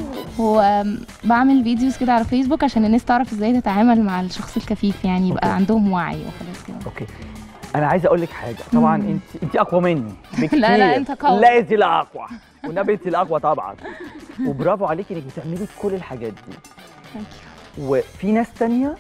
[SPEAKER 12] وبعمل فيديوز كده على فيسبوك عشان الناس تعرف ازاي تتعامل مع الشخص الكفيف يعني يبقى
[SPEAKER 2] أوكي.
[SPEAKER 12] عندهم وعي وخلاص كده
[SPEAKER 2] اوكي انا عايز اقول لك حاجه طبعا
[SPEAKER 12] مم.
[SPEAKER 2] انت انت اقوى مني بكتير
[SPEAKER 12] لا، لا، أنت قوي.
[SPEAKER 2] لا انت الاقوى والنبي انت الاقوى طبعا وبرافو عليكي انك بتعملي كل الحاجات دي وفي ناس تانية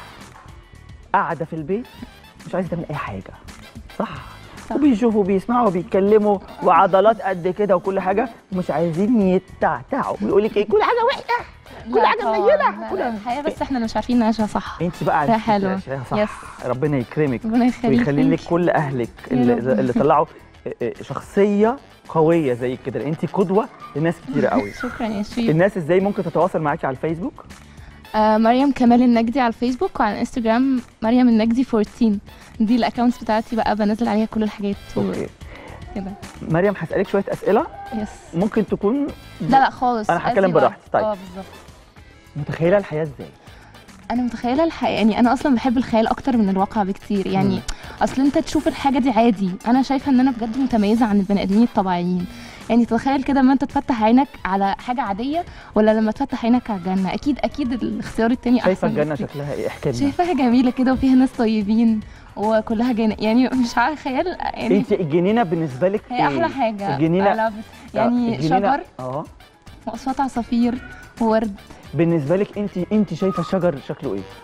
[SPEAKER 2] قاعده في البيت مش عايزه تعمل اي حاجه صح
[SPEAKER 12] صح.
[SPEAKER 2] وبيشوفوا بيسمعوا بيتكلموا وعضلات قد كده وكل حاجه ومش عايزين يتعتعوا ويقول لك ايه كل حاجه وحشه كل
[SPEAKER 12] لا
[SPEAKER 2] حاجه
[SPEAKER 12] طبعاً،
[SPEAKER 2] منيله
[SPEAKER 12] لا، لا، الحقيقه بس احنا اللي مش عارفين نعيشها صح
[SPEAKER 2] انت بقى
[SPEAKER 12] لا،
[SPEAKER 2] عرفتي
[SPEAKER 12] حلوة.
[SPEAKER 2] تعيشيها صح
[SPEAKER 12] يس.
[SPEAKER 2] ربنا يكرمك
[SPEAKER 12] ربنا يخليك
[SPEAKER 2] ويخلي لك
[SPEAKER 12] thank you.
[SPEAKER 2] كل اهلك
[SPEAKER 12] يا
[SPEAKER 2] اللي,
[SPEAKER 12] رب.
[SPEAKER 2] اللي طلعوا شخصيه قويه زي كده انت قدوه لناس كتير قوي
[SPEAKER 12] شكرا يا شريف
[SPEAKER 2] الناس ازاي ممكن تتواصل معاكي على الفيسبوك
[SPEAKER 12] آه مريم كمال النجدي على الفيسبوك وعلى الانستجرام مريم النجدي 14 دي الاكونتس بتاعتي بقى بنزل عليها كل الحاجات و-
[SPEAKER 2] اوكي
[SPEAKER 12] كده
[SPEAKER 2] مريم هسالك شويه اسئله
[SPEAKER 12] يس
[SPEAKER 2] ممكن تكون
[SPEAKER 12] لا لا خالص
[SPEAKER 2] أنا هتكلم
[SPEAKER 12] عادي بقى.
[SPEAKER 2] براحتي، طيب.
[SPEAKER 12] اه بالظبط
[SPEAKER 2] متخيله الحياه ازاي
[SPEAKER 12] انا متخيله الحقيقه يعني انا اصلا بحب الخيال اكتر من الواقع بكتير يعني
[SPEAKER 2] مم.
[SPEAKER 12] اصل انت تشوف الحاجه دي عادي انا شايفه ان انا بجد متميزه عن البني ادمين الطبيعيين يعني تتخيل كده لما انت تفتح عينك على حاجه عاديه ولا لما تفتح عينك على الجنه اكيد اكيد الاختيار التاني احسن
[SPEAKER 2] شايفه الجنه
[SPEAKER 12] بكتير.
[SPEAKER 2] شكلها ايه احكي لنا
[SPEAKER 12] شايفاها جميله كده وفيها ناس طيبين وكلها جنة يعني مش عارفه خيال يعني
[SPEAKER 2] انت الجنينه بالنسبه لك
[SPEAKER 12] هي
[SPEAKER 2] ايه
[SPEAKER 12] احلى حاجه
[SPEAKER 2] الجنينه
[SPEAKER 12] I love it. يعني
[SPEAKER 2] الجنينة-
[SPEAKER 12] شجر
[SPEAKER 2] اه
[SPEAKER 12] واصوات عصافير وورد
[SPEAKER 2] بالنسبه لك انت انت شايفه الشجر شكله ايه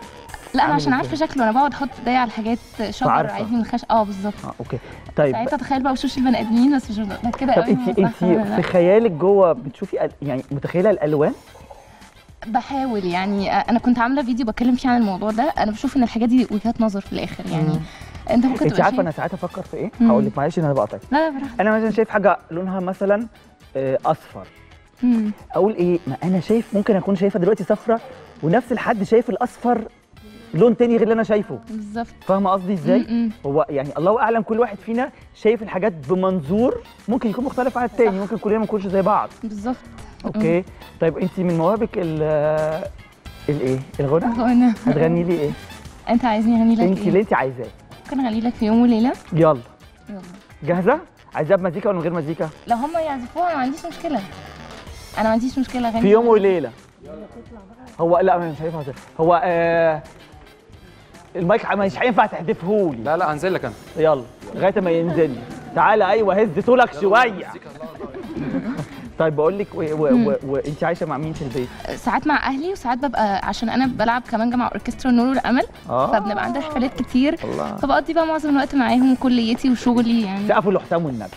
[SPEAKER 12] لا انا
[SPEAKER 2] عامل
[SPEAKER 12] عشان
[SPEAKER 2] إزاي؟
[SPEAKER 12] عارفه شكله انا بقعد احط ايديا على حاجات شجر
[SPEAKER 2] فعارفة.
[SPEAKER 12] عادي من الخشب اه بالظبط
[SPEAKER 2] اه اوكي طيب
[SPEAKER 12] ساعتها تخيل بقى وشوش البني ادمين بس مش ده كده
[SPEAKER 2] طب
[SPEAKER 12] قوي
[SPEAKER 2] انت
[SPEAKER 12] ما
[SPEAKER 2] انت
[SPEAKER 12] صح ولا لا.
[SPEAKER 2] في خيالك جوه بتشوفي ال- يعني متخيله الالوان
[SPEAKER 12] بحاول يعني انا كنت عامله فيديو بتكلم فيه عن الموضوع ده انا بشوف ان الحاجات دي وجهات نظر في الاخر يعني انت ممكن
[SPEAKER 2] انت
[SPEAKER 12] تبقى
[SPEAKER 2] عارفه
[SPEAKER 12] شايف-
[SPEAKER 2] انا ساعات افكر في ايه
[SPEAKER 12] مم.
[SPEAKER 2] هقول لك معلش ان انا بقطعك
[SPEAKER 12] لا لا براحتك
[SPEAKER 2] انا مثلا شايف حاجه لونها مثلا آه، اصفر
[SPEAKER 12] مم.
[SPEAKER 2] اقول ايه ما انا شايف ممكن اكون شايفه دلوقتي صفرة ونفس الحد شايف الاصفر لون تاني غير اللي انا شايفه
[SPEAKER 12] بالظبط
[SPEAKER 2] فاهمه قصدي ازاي
[SPEAKER 12] م-م.
[SPEAKER 2] هو يعني الله اعلم كل واحد فينا شايف الحاجات بمنظور ممكن يكون مختلف عن التاني ممكن كلنا ما نكونش زي بعض
[SPEAKER 12] بالظبط
[SPEAKER 2] اوكي طيب انت من مواهبك ال الايه الغنى
[SPEAKER 12] غنى
[SPEAKER 2] هتغني لي ايه
[SPEAKER 12] انت عايزني اغني لك
[SPEAKER 2] انت
[SPEAKER 12] ايه
[SPEAKER 2] اللي انت عايزاه
[SPEAKER 12] ممكن اغني لك في يوم وليله
[SPEAKER 2] يلا
[SPEAKER 12] يلا
[SPEAKER 2] جاهزه عايزاها بمزيكا ولا من غير مزيكا
[SPEAKER 12] لو هم يعزفوها انا ما عنديش مشكله انا ما عنديش مشكله اغني
[SPEAKER 2] في يوم وليله هو لا مش هينفع هو آه المايك مش هينفع تحدفه لي
[SPEAKER 13] لا لا هنزل لك انا
[SPEAKER 2] يلا لغايه ما ينزل لي تعالى ايوه هز طولك شويه طيب بقول لك وانت عايشه مع مين في البيت؟
[SPEAKER 12] ساعات مع اهلي وساعات ببقى عشان انا بلعب كمان مع اوركسترا نور والامل
[SPEAKER 2] آه.
[SPEAKER 12] فبنبقى عندنا حفلات كتير
[SPEAKER 2] الله.
[SPEAKER 12] فبقضي بقى معظم الوقت معاهم وكليتي وشغلي يعني
[SPEAKER 2] سقفوا لحسام والنبي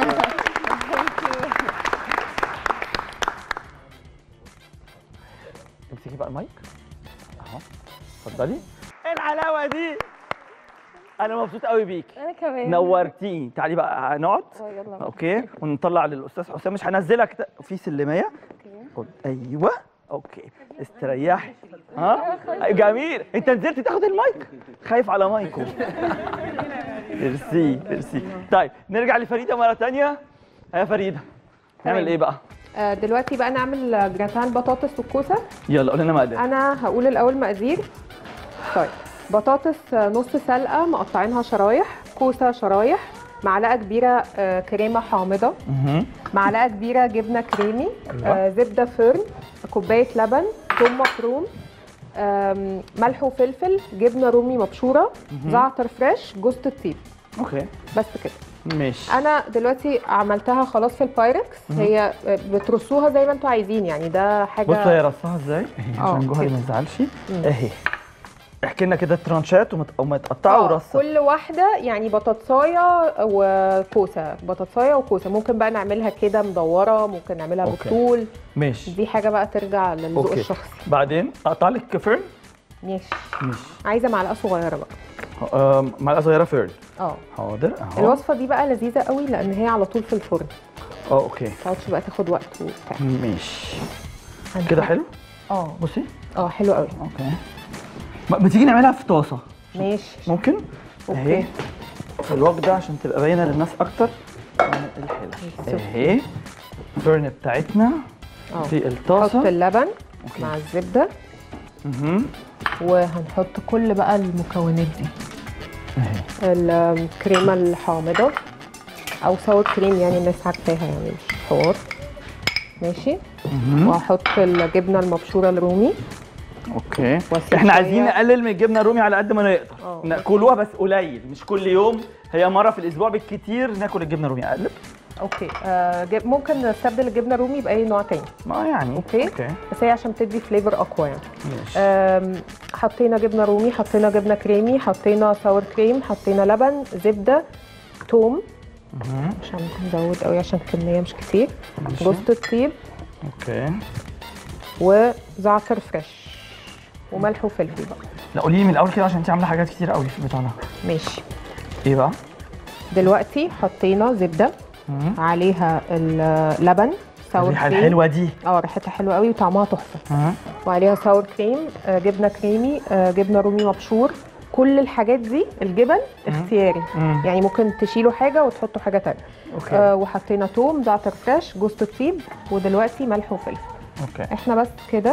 [SPEAKER 2] امسكي بقى المايك اهو اتفضلي ايه الحلاوه دي انا مبسوط قوي بيكي
[SPEAKER 3] انا كمان
[SPEAKER 2] نورتيني تعالي بقى نقعد
[SPEAKER 3] آه، يلا.
[SPEAKER 2] اوكي ونطلع للاستاذ حسام مش هنزلك ت- في سلميه قول ايوه اوكي استريحي ها جميل انت نزلت تاخد المايك خايف على مايكو ميرسي ميرسي طيب نرجع لفريده مره ثانيه يا فريده نعمل
[SPEAKER 3] تمام.
[SPEAKER 2] ايه بقى
[SPEAKER 3] آه، دلوقتي بقى نعمل جراتان بطاطس والكوسه
[SPEAKER 2] يلا قول لنا مقادير
[SPEAKER 3] انا هقول الاول مقادير طيب بطاطس آه، نص سلقه مقطعينها شرايح كوسه شرايح معلقه كبيره آه، كريمه حامضه
[SPEAKER 2] مهم.
[SPEAKER 3] معلقه كبيره جبنه كريمي
[SPEAKER 2] أيوة.
[SPEAKER 3] آه، زبده فرن كوبايه لبن ثوم مفروم آم، ملح وفلفل جبنه رومي مبشوره
[SPEAKER 2] مهم.
[SPEAKER 3] زعتر فريش جوز الطيب
[SPEAKER 2] اوكي
[SPEAKER 3] بس كده
[SPEAKER 2] ماشي
[SPEAKER 3] انا دلوقتي عملتها خلاص في البايركس
[SPEAKER 2] مهم.
[SPEAKER 3] هي آه، بترصوها زي ما انتوا عايزين يعني ده حاجه
[SPEAKER 2] بصوا هي رصها ازاي
[SPEAKER 3] آه،
[SPEAKER 2] عشان جوهري
[SPEAKER 3] كده.
[SPEAKER 2] ما يزعلش
[SPEAKER 3] مم.
[SPEAKER 2] اهي احكي لنا كده ترانشات ومت- ومتقطعه
[SPEAKER 3] آه،
[SPEAKER 2] ورصه
[SPEAKER 3] كل واحده يعني بطاطسايه وكوسه بطاطسايه وكوسه ممكن بقى نعملها كده مدوره ممكن نعملها
[SPEAKER 2] أوكي.
[SPEAKER 3] بالطول
[SPEAKER 2] ماشي
[SPEAKER 3] دي حاجه بقى ترجع للذوق
[SPEAKER 2] اوكي
[SPEAKER 3] الشخصي
[SPEAKER 2] بعدين اقطع لك فيرن
[SPEAKER 3] ماشي
[SPEAKER 2] ماشي
[SPEAKER 3] عايزه معلقه صغيره بقى
[SPEAKER 2] آم، معلقه صغيره فيرن
[SPEAKER 3] اه
[SPEAKER 2] حاضر اهو
[SPEAKER 3] الوصفه دي بقى لذيذه قوي لان هي على طول في الفرن
[SPEAKER 2] اه اوكي
[SPEAKER 3] ما تقعدش بقى تاخد وقت وبتاع
[SPEAKER 2] ماشي
[SPEAKER 3] هنحط-
[SPEAKER 2] كده حلو
[SPEAKER 3] اه
[SPEAKER 2] بصي
[SPEAKER 3] اه حلو قوي
[SPEAKER 2] اوكي ما بتيجي نعملها في طاسه
[SPEAKER 3] ماشي
[SPEAKER 2] ممكن
[SPEAKER 3] أوكي.
[SPEAKER 2] اهي في الوقت ده عشان تبقى باينه للناس اكتر عن الحلو اهي الفرن بتاعتنا
[SPEAKER 3] اه
[SPEAKER 2] في
[SPEAKER 3] نحط
[SPEAKER 2] الطاسه
[SPEAKER 3] اللبن
[SPEAKER 2] أوكي.
[SPEAKER 3] مع الزبده
[SPEAKER 2] مهم.
[SPEAKER 3] وهنحط كل بقى المكونات دي
[SPEAKER 2] اهي
[SPEAKER 3] الكريمه الحامضه او ساور كريم يعني الناس عارفاها يعني مش حوار ماشي
[SPEAKER 2] مهم.
[SPEAKER 3] وهحط الجبنه المبشوره الرومي
[SPEAKER 2] اوكي
[SPEAKER 3] وأسيب
[SPEAKER 2] احنا
[SPEAKER 3] شوية-
[SPEAKER 2] عايزين نقلل من الجبنه الرومي على قد ما نقدر
[SPEAKER 3] اه.
[SPEAKER 2] ناكلوها بس قليل مش كل يوم هي مره في الاسبوع بالكتير ناكل الجبنه الرومي اقلب
[SPEAKER 3] اوكي آه جب- ممكن نستبدل الجبنه الرومي باي نوع تاني
[SPEAKER 2] ما يعني
[SPEAKER 3] اوكي
[SPEAKER 2] اوكي
[SPEAKER 3] بس هي عشان تدي فليفر اقوى يعني
[SPEAKER 2] ماشي
[SPEAKER 3] آم، حطينا جبنه رومي حطينا جبنه كريمي حطينا ساور كريم حطينا لبن زبده توم
[SPEAKER 2] مهم.
[SPEAKER 3] مش هنزود قوي عشان الكميه مش كتير
[SPEAKER 2] ماشي.
[SPEAKER 3] جوز الطيب
[SPEAKER 2] اوكي
[SPEAKER 3] وزعتر فريش وملح وفلفل بقى
[SPEAKER 2] لا قولي لي من الاول كده عشان انت عامله حاجات كتير قوي في البتاع ده
[SPEAKER 3] ماشي
[SPEAKER 2] ايه بقى؟
[SPEAKER 3] دلوقتي حطينا زبده
[SPEAKER 2] مهم.
[SPEAKER 3] عليها اللبن ساور
[SPEAKER 2] الريحه
[SPEAKER 3] كريم
[SPEAKER 2] الحلوه دي
[SPEAKER 3] اه ريحتها حلوه قوي وطعمها تحفه
[SPEAKER 2] ها
[SPEAKER 3] وعليها ساور كريم آه، جبنه كريمي آه، جبنه رومي مبشور كل الحاجات دي الجبن اختياري
[SPEAKER 2] مم.
[SPEAKER 3] يعني ممكن تشيلوا حاجه وتحطوا حاجه تانية
[SPEAKER 2] اوكي
[SPEAKER 3] آه وحطينا توم زعتر فريش جوز الطيب ودلوقتي ملح وفلفل
[SPEAKER 2] اوكي
[SPEAKER 3] احنا بس كده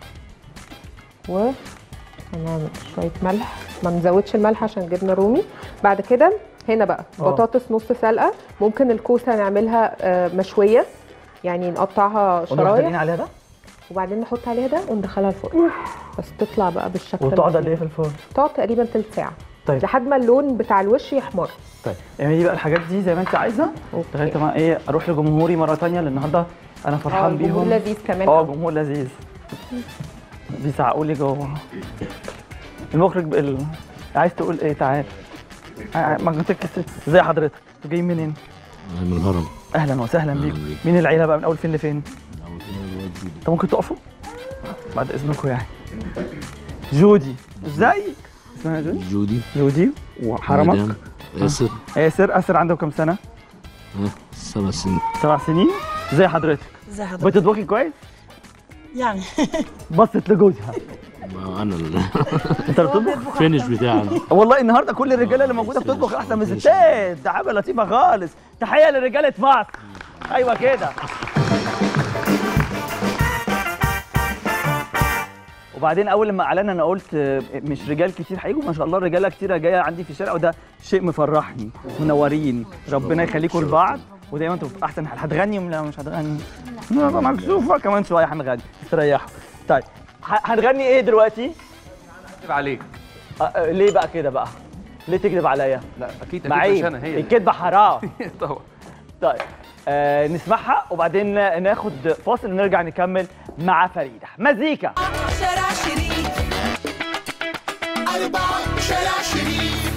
[SPEAKER 3] و هنعمل شويه ملح ما نزودش الملح عشان جبنه رومي بعد كده هنا بقى
[SPEAKER 2] اه.
[SPEAKER 3] بطاطس نص سلقه ممكن الكوسه نعملها آه، مشويه يعني نقطعها
[SPEAKER 2] ونروح دلقين
[SPEAKER 3] شرايح
[SPEAKER 2] عليها ده
[SPEAKER 3] وبعدين نحط عليها ده وندخلها الفرن بس تطلع بقى بالشكل
[SPEAKER 2] وتقعد قد
[SPEAKER 3] اللطيف.
[SPEAKER 2] ايه في الفرن؟
[SPEAKER 3] تقعد تقريبا تلت ساعه
[SPEAKER 2] طيب
[SPEAKER 3] لحد ما اللون بتاع الوش يحمر
[SPEAKER 2] طيب اعملي بقى الحاجات دي زي ما انت عايزه لغايه ما ايه اروح لجمهوري مره ثانيه لان النهارده انا
[SPEAKER 3] اه
[SPEAKER 2] فرحان
[SPEAKER 3] الجمهور
[SPEAKER 2] بيهم
[SPEAKER 3] لذيذ كمان
[SPEAKER 2] اه
[SPEAKER 3] أوي.
[SPEAKER 2] جمهور لذيذ بيزعقوا لي جوه المخرج ال... عايز تقول ايه تعال ع- ما قلت لك ازي حضرتك انتوا جايين منين
[SPEAKER 13] من الهرم
[SPEAKER 2] اهلا وسهلا بيكم مين العيله بقى من اول فين لفين طب ممكن تقفوا بعد اذنكم يعني جودي ازيك اسمها جودي
[SPEAKER 13] جودي
[SPEAKER 2] جودي وحرمك
[SPEAKER 13] مدام ياسر
[SPEAKER 2] ياسر اسر عنده كام سنه
[SPEAKER 13] ها سبع سنين
[SPEAKER 2] سبع سنين ازي حضرتك
[SPEAKER 14] ازي حضرتك
[SPEAKER 2] بتطبخي كويس
[SPEAKER 14] يعني
[SPEAKER 2] بصت لجوزها
[SPEAKER 13] ما انا ال-
[SPEAKER 2] انت بتطبخ
[SPEAKER 13] الفينش بتاعنا
[SPEAKER 2] والله النهارده كل الرجاله اللي موجوده بتطبخ احسن من الستات ده حاجه لطيفه خالص تحيه لرجاله مصر ايوه كده وبعدين اول لما اعلنا انا قلت آه، مش رجال كتير هيجوا ما شاء الله رجاله كتيره جايه عندي في الشارع وده شيء مفرحني منورين ربنا يخليكم لبعض ودايما تبقوا في احسن حال هتغني ولا مش هتغني؟ لا مكسوفه كمان شويه هنغني استريحوا طيب ه- هنغني ايه دلوقتي؟
[SPEAKER 15] اكذب عليك
[SPEAKER 2] أه، أه، ليه بقى كده بقى؟ ليه تكذب عليا؟
[SPEAKER 15] لا اكيد
[SPEAKER 2] ما
[SPEAKER 15] اكيد
[SPEAKER 2] عيب
[SPEAKER 15] مش انا هي اللي-
[SPEAKER 2] الكذبه حرام
[SPEAKER 15] طبعا
[SPEAKER 2] طيب آه نسمعها وبعدين ناخد فاصل ونرجع نكمل مع فريده مزيكا
[SPEAKER 1] شارع شريف أربعة شارع شريف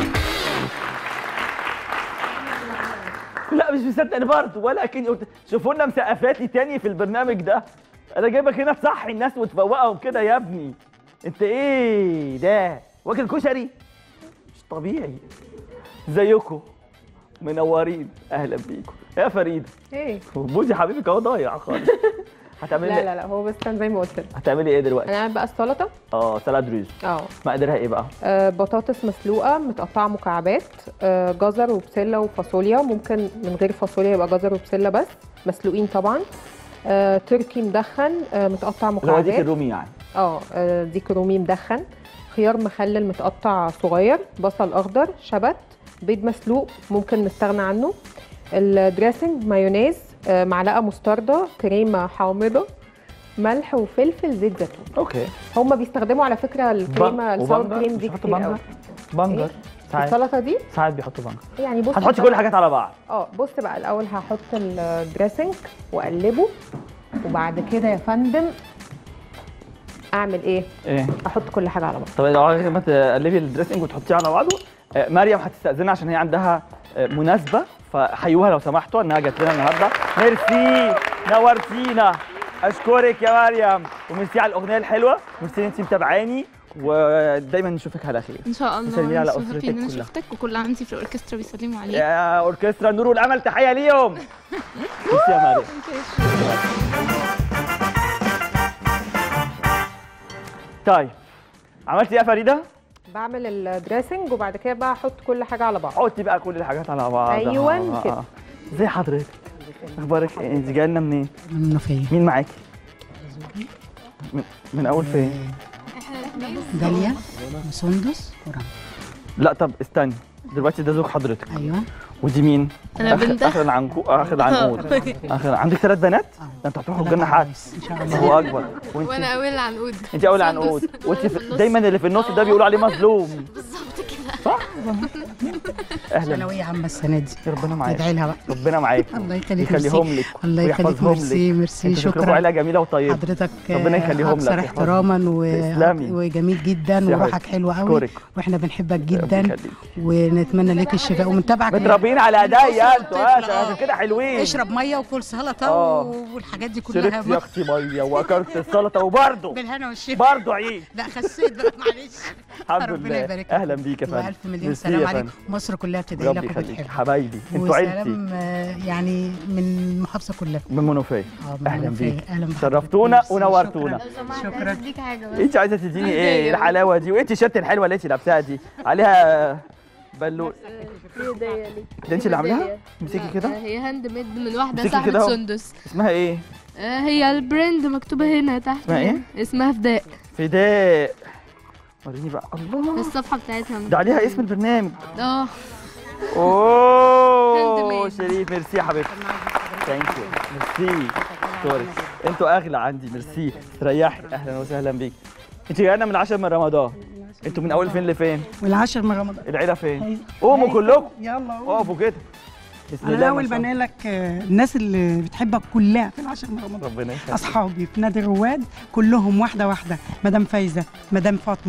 [SPEAKER 2] لا مش مصدق انا برضه ولا اكني قلت شوفوا لنا مسقفاتي تاني في البرنامج ده انا جايبك هنا تصحي الناس وتفوقهم كده يا ابني انت ايه ده واكل كشري مش طبيعي زيكم منورين اهلا بيكم يا فريده
[SPEAKER 3] ايه
[SPEAKER 2] بوزي حبيبك اهو ضايع خالص هتعملي
[SPEAKER 3] لا لا لا هو بس كان زي ما قلت لك
[SPEAKER 2] هتعملي ايه دلوقتي
[SPEAKER 3] انا بقى السلطه
[SPEAKER 2] اه سلاد ريز
[SPEAKER 3] اه
[SPEAKER 2] مقدارها ايه بقى
[SPEAKER 3] آه، بطاطس مسلوقه متقطعه مكعبات آه، جزر وبسله وفاصوليا ممكن من غير فاصوليا يبقى جزر وبسله بس مسلوقين طبعا آه، تركي مدخن آه، متقطع
[SPEAKER 2] اللي هو
[SPEAKER 3] مكعبات
[SPEAKER 2] ديك الرومي يعني
[SPEAKER 3] اه آه، ديك رومي مدخن خيار مخلل متقطع صغير بصل اخضر شبت بيض مسلوق ممكن نستغنى عنه الدريسنج مايونيز آه، معلقه مستردة كريمه حامضه ملح وفلفل زيت زيتون
[SPEAKER 2] اوكي
[SPEAKER 3] هم بيستخدموا على فكره الكريمه الساور
[SPEAKER 2] وبنجر؟
[SPEAKER 3] كريم
[SPEAKER 2] مش
[SPEAKER 3] دي
[SPEAKER 2] بيحطوا
[SPEAKER 3] كتير
[SPEAKER 2] بنجر؟
[SPEAKER 3] قوي
[SPEAKER 2] بنجر
[SPEAKER 3] إيه؟
[SPEAKER 2] ساعات
[SPEAKER 3] السلطه دي
[SPEAKER 2] ساعات بيحطوا بنجر
[SPEAKER 3] يعني بص
[SPEAKER 2] هتحطي كل الحاجات على بعض
[SPEAKER 3] اه بص بقى الاول هحط الدريسنج واقلبه وبعد كده يا فندم اعمل ايه
[SPEAKER 2] ايه
[SPEAKER 3] احط كل حاجه على بعض
[SPEAKER 2] طب لو عايزة ما تقلبي الدريسنج وتحطيه على بعضه آه، مريم هتستأذنها عشان هي عندها آه، مناسبة فحيوها لو سمحتوا انها جت لنا النهارده ميرسي نورتينا اشكرك يا مريم وميرسي على الاغنيه الحلوه ميرسي إن انت متابعاني ودايما نشوفك على خير
[SPEAKER 12] ان شاء الله
[SPEAKER 2] تسلمي على
[SPEAKER 12] أنا مبسوطة
[SPEAKER 2] اسرتك
[SPEAKER 12] ان انا
[SPEAKER 2] كلها
[SPEAKER 12] شفتك وكل عندي في الاوركسترا بيسلموا عليك
[SPEAKER 2] يا اوركسترا النور والامل تحيه ليهم ميرسي يا مريم طيب عملتي ايه يا فريده؟
[SPEAKER 3] بعمل الدريسنج وبعد كده بقى احط كل حاجه على بعض
[SPEAKER 2] حطي بقى كل الحاجات على بعض
[SPEAKER 3] أيوة كده.
[SPEAKER 2] ازي حضرتك؟ اخبارك ايه؟ انت جايه لنا منين؟
[SPEAKER 16] من المنوفية
[SPEAKER 2] مين معاكي؟ من, من اول فين؟
[SPEAKER 16] داليا وسندس ورم
[SPEAKER 2] لا طب استني دلوقتي ده زوج حضرتك
[SPEAKER 16] ايوه
[SPEAKER 2] ودي مين؟
[SPEAKER 12] أنا
[SPEAKER 2] آخر-
[SPEAKER 12] بنتها.
[SPEAKER 2] اخر العنقود اخر العنقود اخر عندك ثلاث بنات؟ ده انتوا هتروحوا الجنه حد
[SPEAKER 16] ان شاء الله
[SPEAKER 2] هو اكبر وانت
[SPEAKER 9] وانا اول العنقود
[SPEAKER 2] انت اول عنقود وانت في- دايما اللي في النص ده بيقولوا عليه مظلوم
[SPEAKER 9] بالظبط كده
[SPEAKER 2] صح؟ اهلا
[SPEAKER 16] ثانوية عامة السنة دي
[SPEAKER 2] ربنا معاك
[SPEAKER 16] ادعي لها بقى
[SPEAKER 2] ربنا معاك
[SPEAKER 16] الله يخليك
[SPEAKER 2] يخليهم
[SPEAKER 16] ميرسي.
[SPEAKER 2] لك
[SPEAKER 16] الله يخليك
[SPEAKER 2] ويحفظهم
[SPEAKER 16] ميرسي
[SPEAKER 2] لك.
[SPEAKER 16] ميرسي
[SPEAKER 2] انتوا شكلكم
[SPEAKER 16] شكرا
[SPEAKER 2] عيله جميله وطيبه
[SPEAKER 16] حضرتك
[SPEAKER 2] ربنا يخليهم لك
[SPEAKER 16] اكثر
[SPEAKER 2] يحفظهم.
[SPEAKER 16] احتراما و...
[SPEAKER 2] تسلمي.
[SPEAKER 16] وجميل جدا
[SPEAKER 2] ميرسي يا
[SPEAKER 16] وروحك
[SPEAKER 2] حبيبتي.
[SPEAKER 16] حلوة قوي
[SPEAKER 2] أشكرك.
[SPEAKER 16] واحنا بنحبك
[SPEAKER 2] ربنا
[SPEAKER 16] جدا
[SPEAKER 2] يخليك.
[SPEAKER 16] ونتمنى لك الشفاء ومنتابعك
[SPEAKER 2] متربيين على ايديا انتوا
[SPEAKER 16] طفل،
[SPEAKER 2] هات
[SPEAKER 16] آه.
[SPEAKER 2] عشان كده حلوين
[SPEAKER 16] اشرب ميه وكل سلطه
[SPEAKER 2] آه.
[SPEAKER 16] والحاجات دي كلها
[SPEAKER 2] شربت يا اختي ميه واكلت السلطه وبرضه
[SPEAKER 16] بالهنا والشفا
[SPEAKER 2] برضه عيد
[SPEAKER 16] لا خسيت بقى معلش
[SPEAKER 2] الحمد
[SPEAKER 16] ربنا
[SPEAKER 2] لله
[SPEAKER 16] يبارك لك.
[SPEAKER 2] اهلا بيك يا فندم
[SPEAKER 16] والف مليون
[SPEAKER 2] ميرسي
[SPEAKER 16] سلام
[SPEAKER 2] يا
[SPEAKER 16] عليك
[SPEAKER 2] فندم.
[SPEAKER 16] مصر كلها بتدعي
[SPEAKER 2] ربي
[SPEAKER 16] لك
[SPEAKER 2] يخليك
[SPEAKER 16] وبتحبك
[SPEAKER 2] حبايبي انتوا عيلتي
[SPEAKER 16] وسلام آه، يعني من المحافظه كلها
[SPEAKER 2] من منوفيه
[SPEAKER 16] اه من
[SPEAKER 2] اهلا
[SPEAKER 16] المنوفية.
[SPEAKER 2] بيك
[SPEAKER 16] اهلا بحضرتك.
[SPEAKER 2] شرفتونا
[SPEAKER 16] ميرسي،
[SPEAKER 2] ونورتونا
[SPEAKER 16] شكرا شكرا
[SPEAKER 9] اديك حاجه بس
[SPEAKER 2] انت عايزه تديني ايه
[SPEAKER 9] هدية.
[SPEAKER 2] الحلاوه دي وايه التيشيرت الحلوه اللي انت لابساها دي عليها بلو ده انت اللي عاملاها امسكي كده
[SPEAKER 9] هي هاند ميد من واحده
[SPEAKER 2] امسكي كده
[SPEAKER 9] صاحبه
[SPEAKER 2] اهو.
[SPEAKER 9] سندس
[SPEAKER 2] اسمها ايه
[SPEAKER 9] آه، هي البراند مكتوبه هنا تحت
[SPEAKER 2] اسمها ايه؟
[SPEAKER 9] اسمها فداء
[SPEAKER 2] فداء وريني بقى الله
[SPEAKER 9] الصفحه بتاعتها
[SPEAKER 2] ده عليها اسم البرنامج
[SPEAKER 9] اه
[SPEAKER 2] اوه
[SPEAKER 9] Handmade.
[SPEAKER 2] شريف ميرسي يا حبيبتي ثانك يو ميرسي سوري انتوا اغلى عندي ميرسي تريحي اهلا وسهلا بيك انت جايه من العشر من رمضان انتوا من اول فين لفين
[SPEAKER 17] والعشر من رمضان
[SPEAKER 2] العيله فين قوموا كلكم
[SPEAKER 17] يلا قوم.
[SPEAKER 2] اقفوا كده بسم
[SPEAKER 17] انا
[SPEAKER 2] الله
[SPEAKER 17] الاول
[SPEAKER 2] ما شاء الله.
[SPEAKER 17] بنقل لك آه، الناس اللي بتحبك كلها في العشر من رمضان
[SPEAKER 2] ربنا يخليك
[SPEAKER 17] اصحابي في نادي الرواد كلهم واحده واحده مدام فايزه مدام فاطمه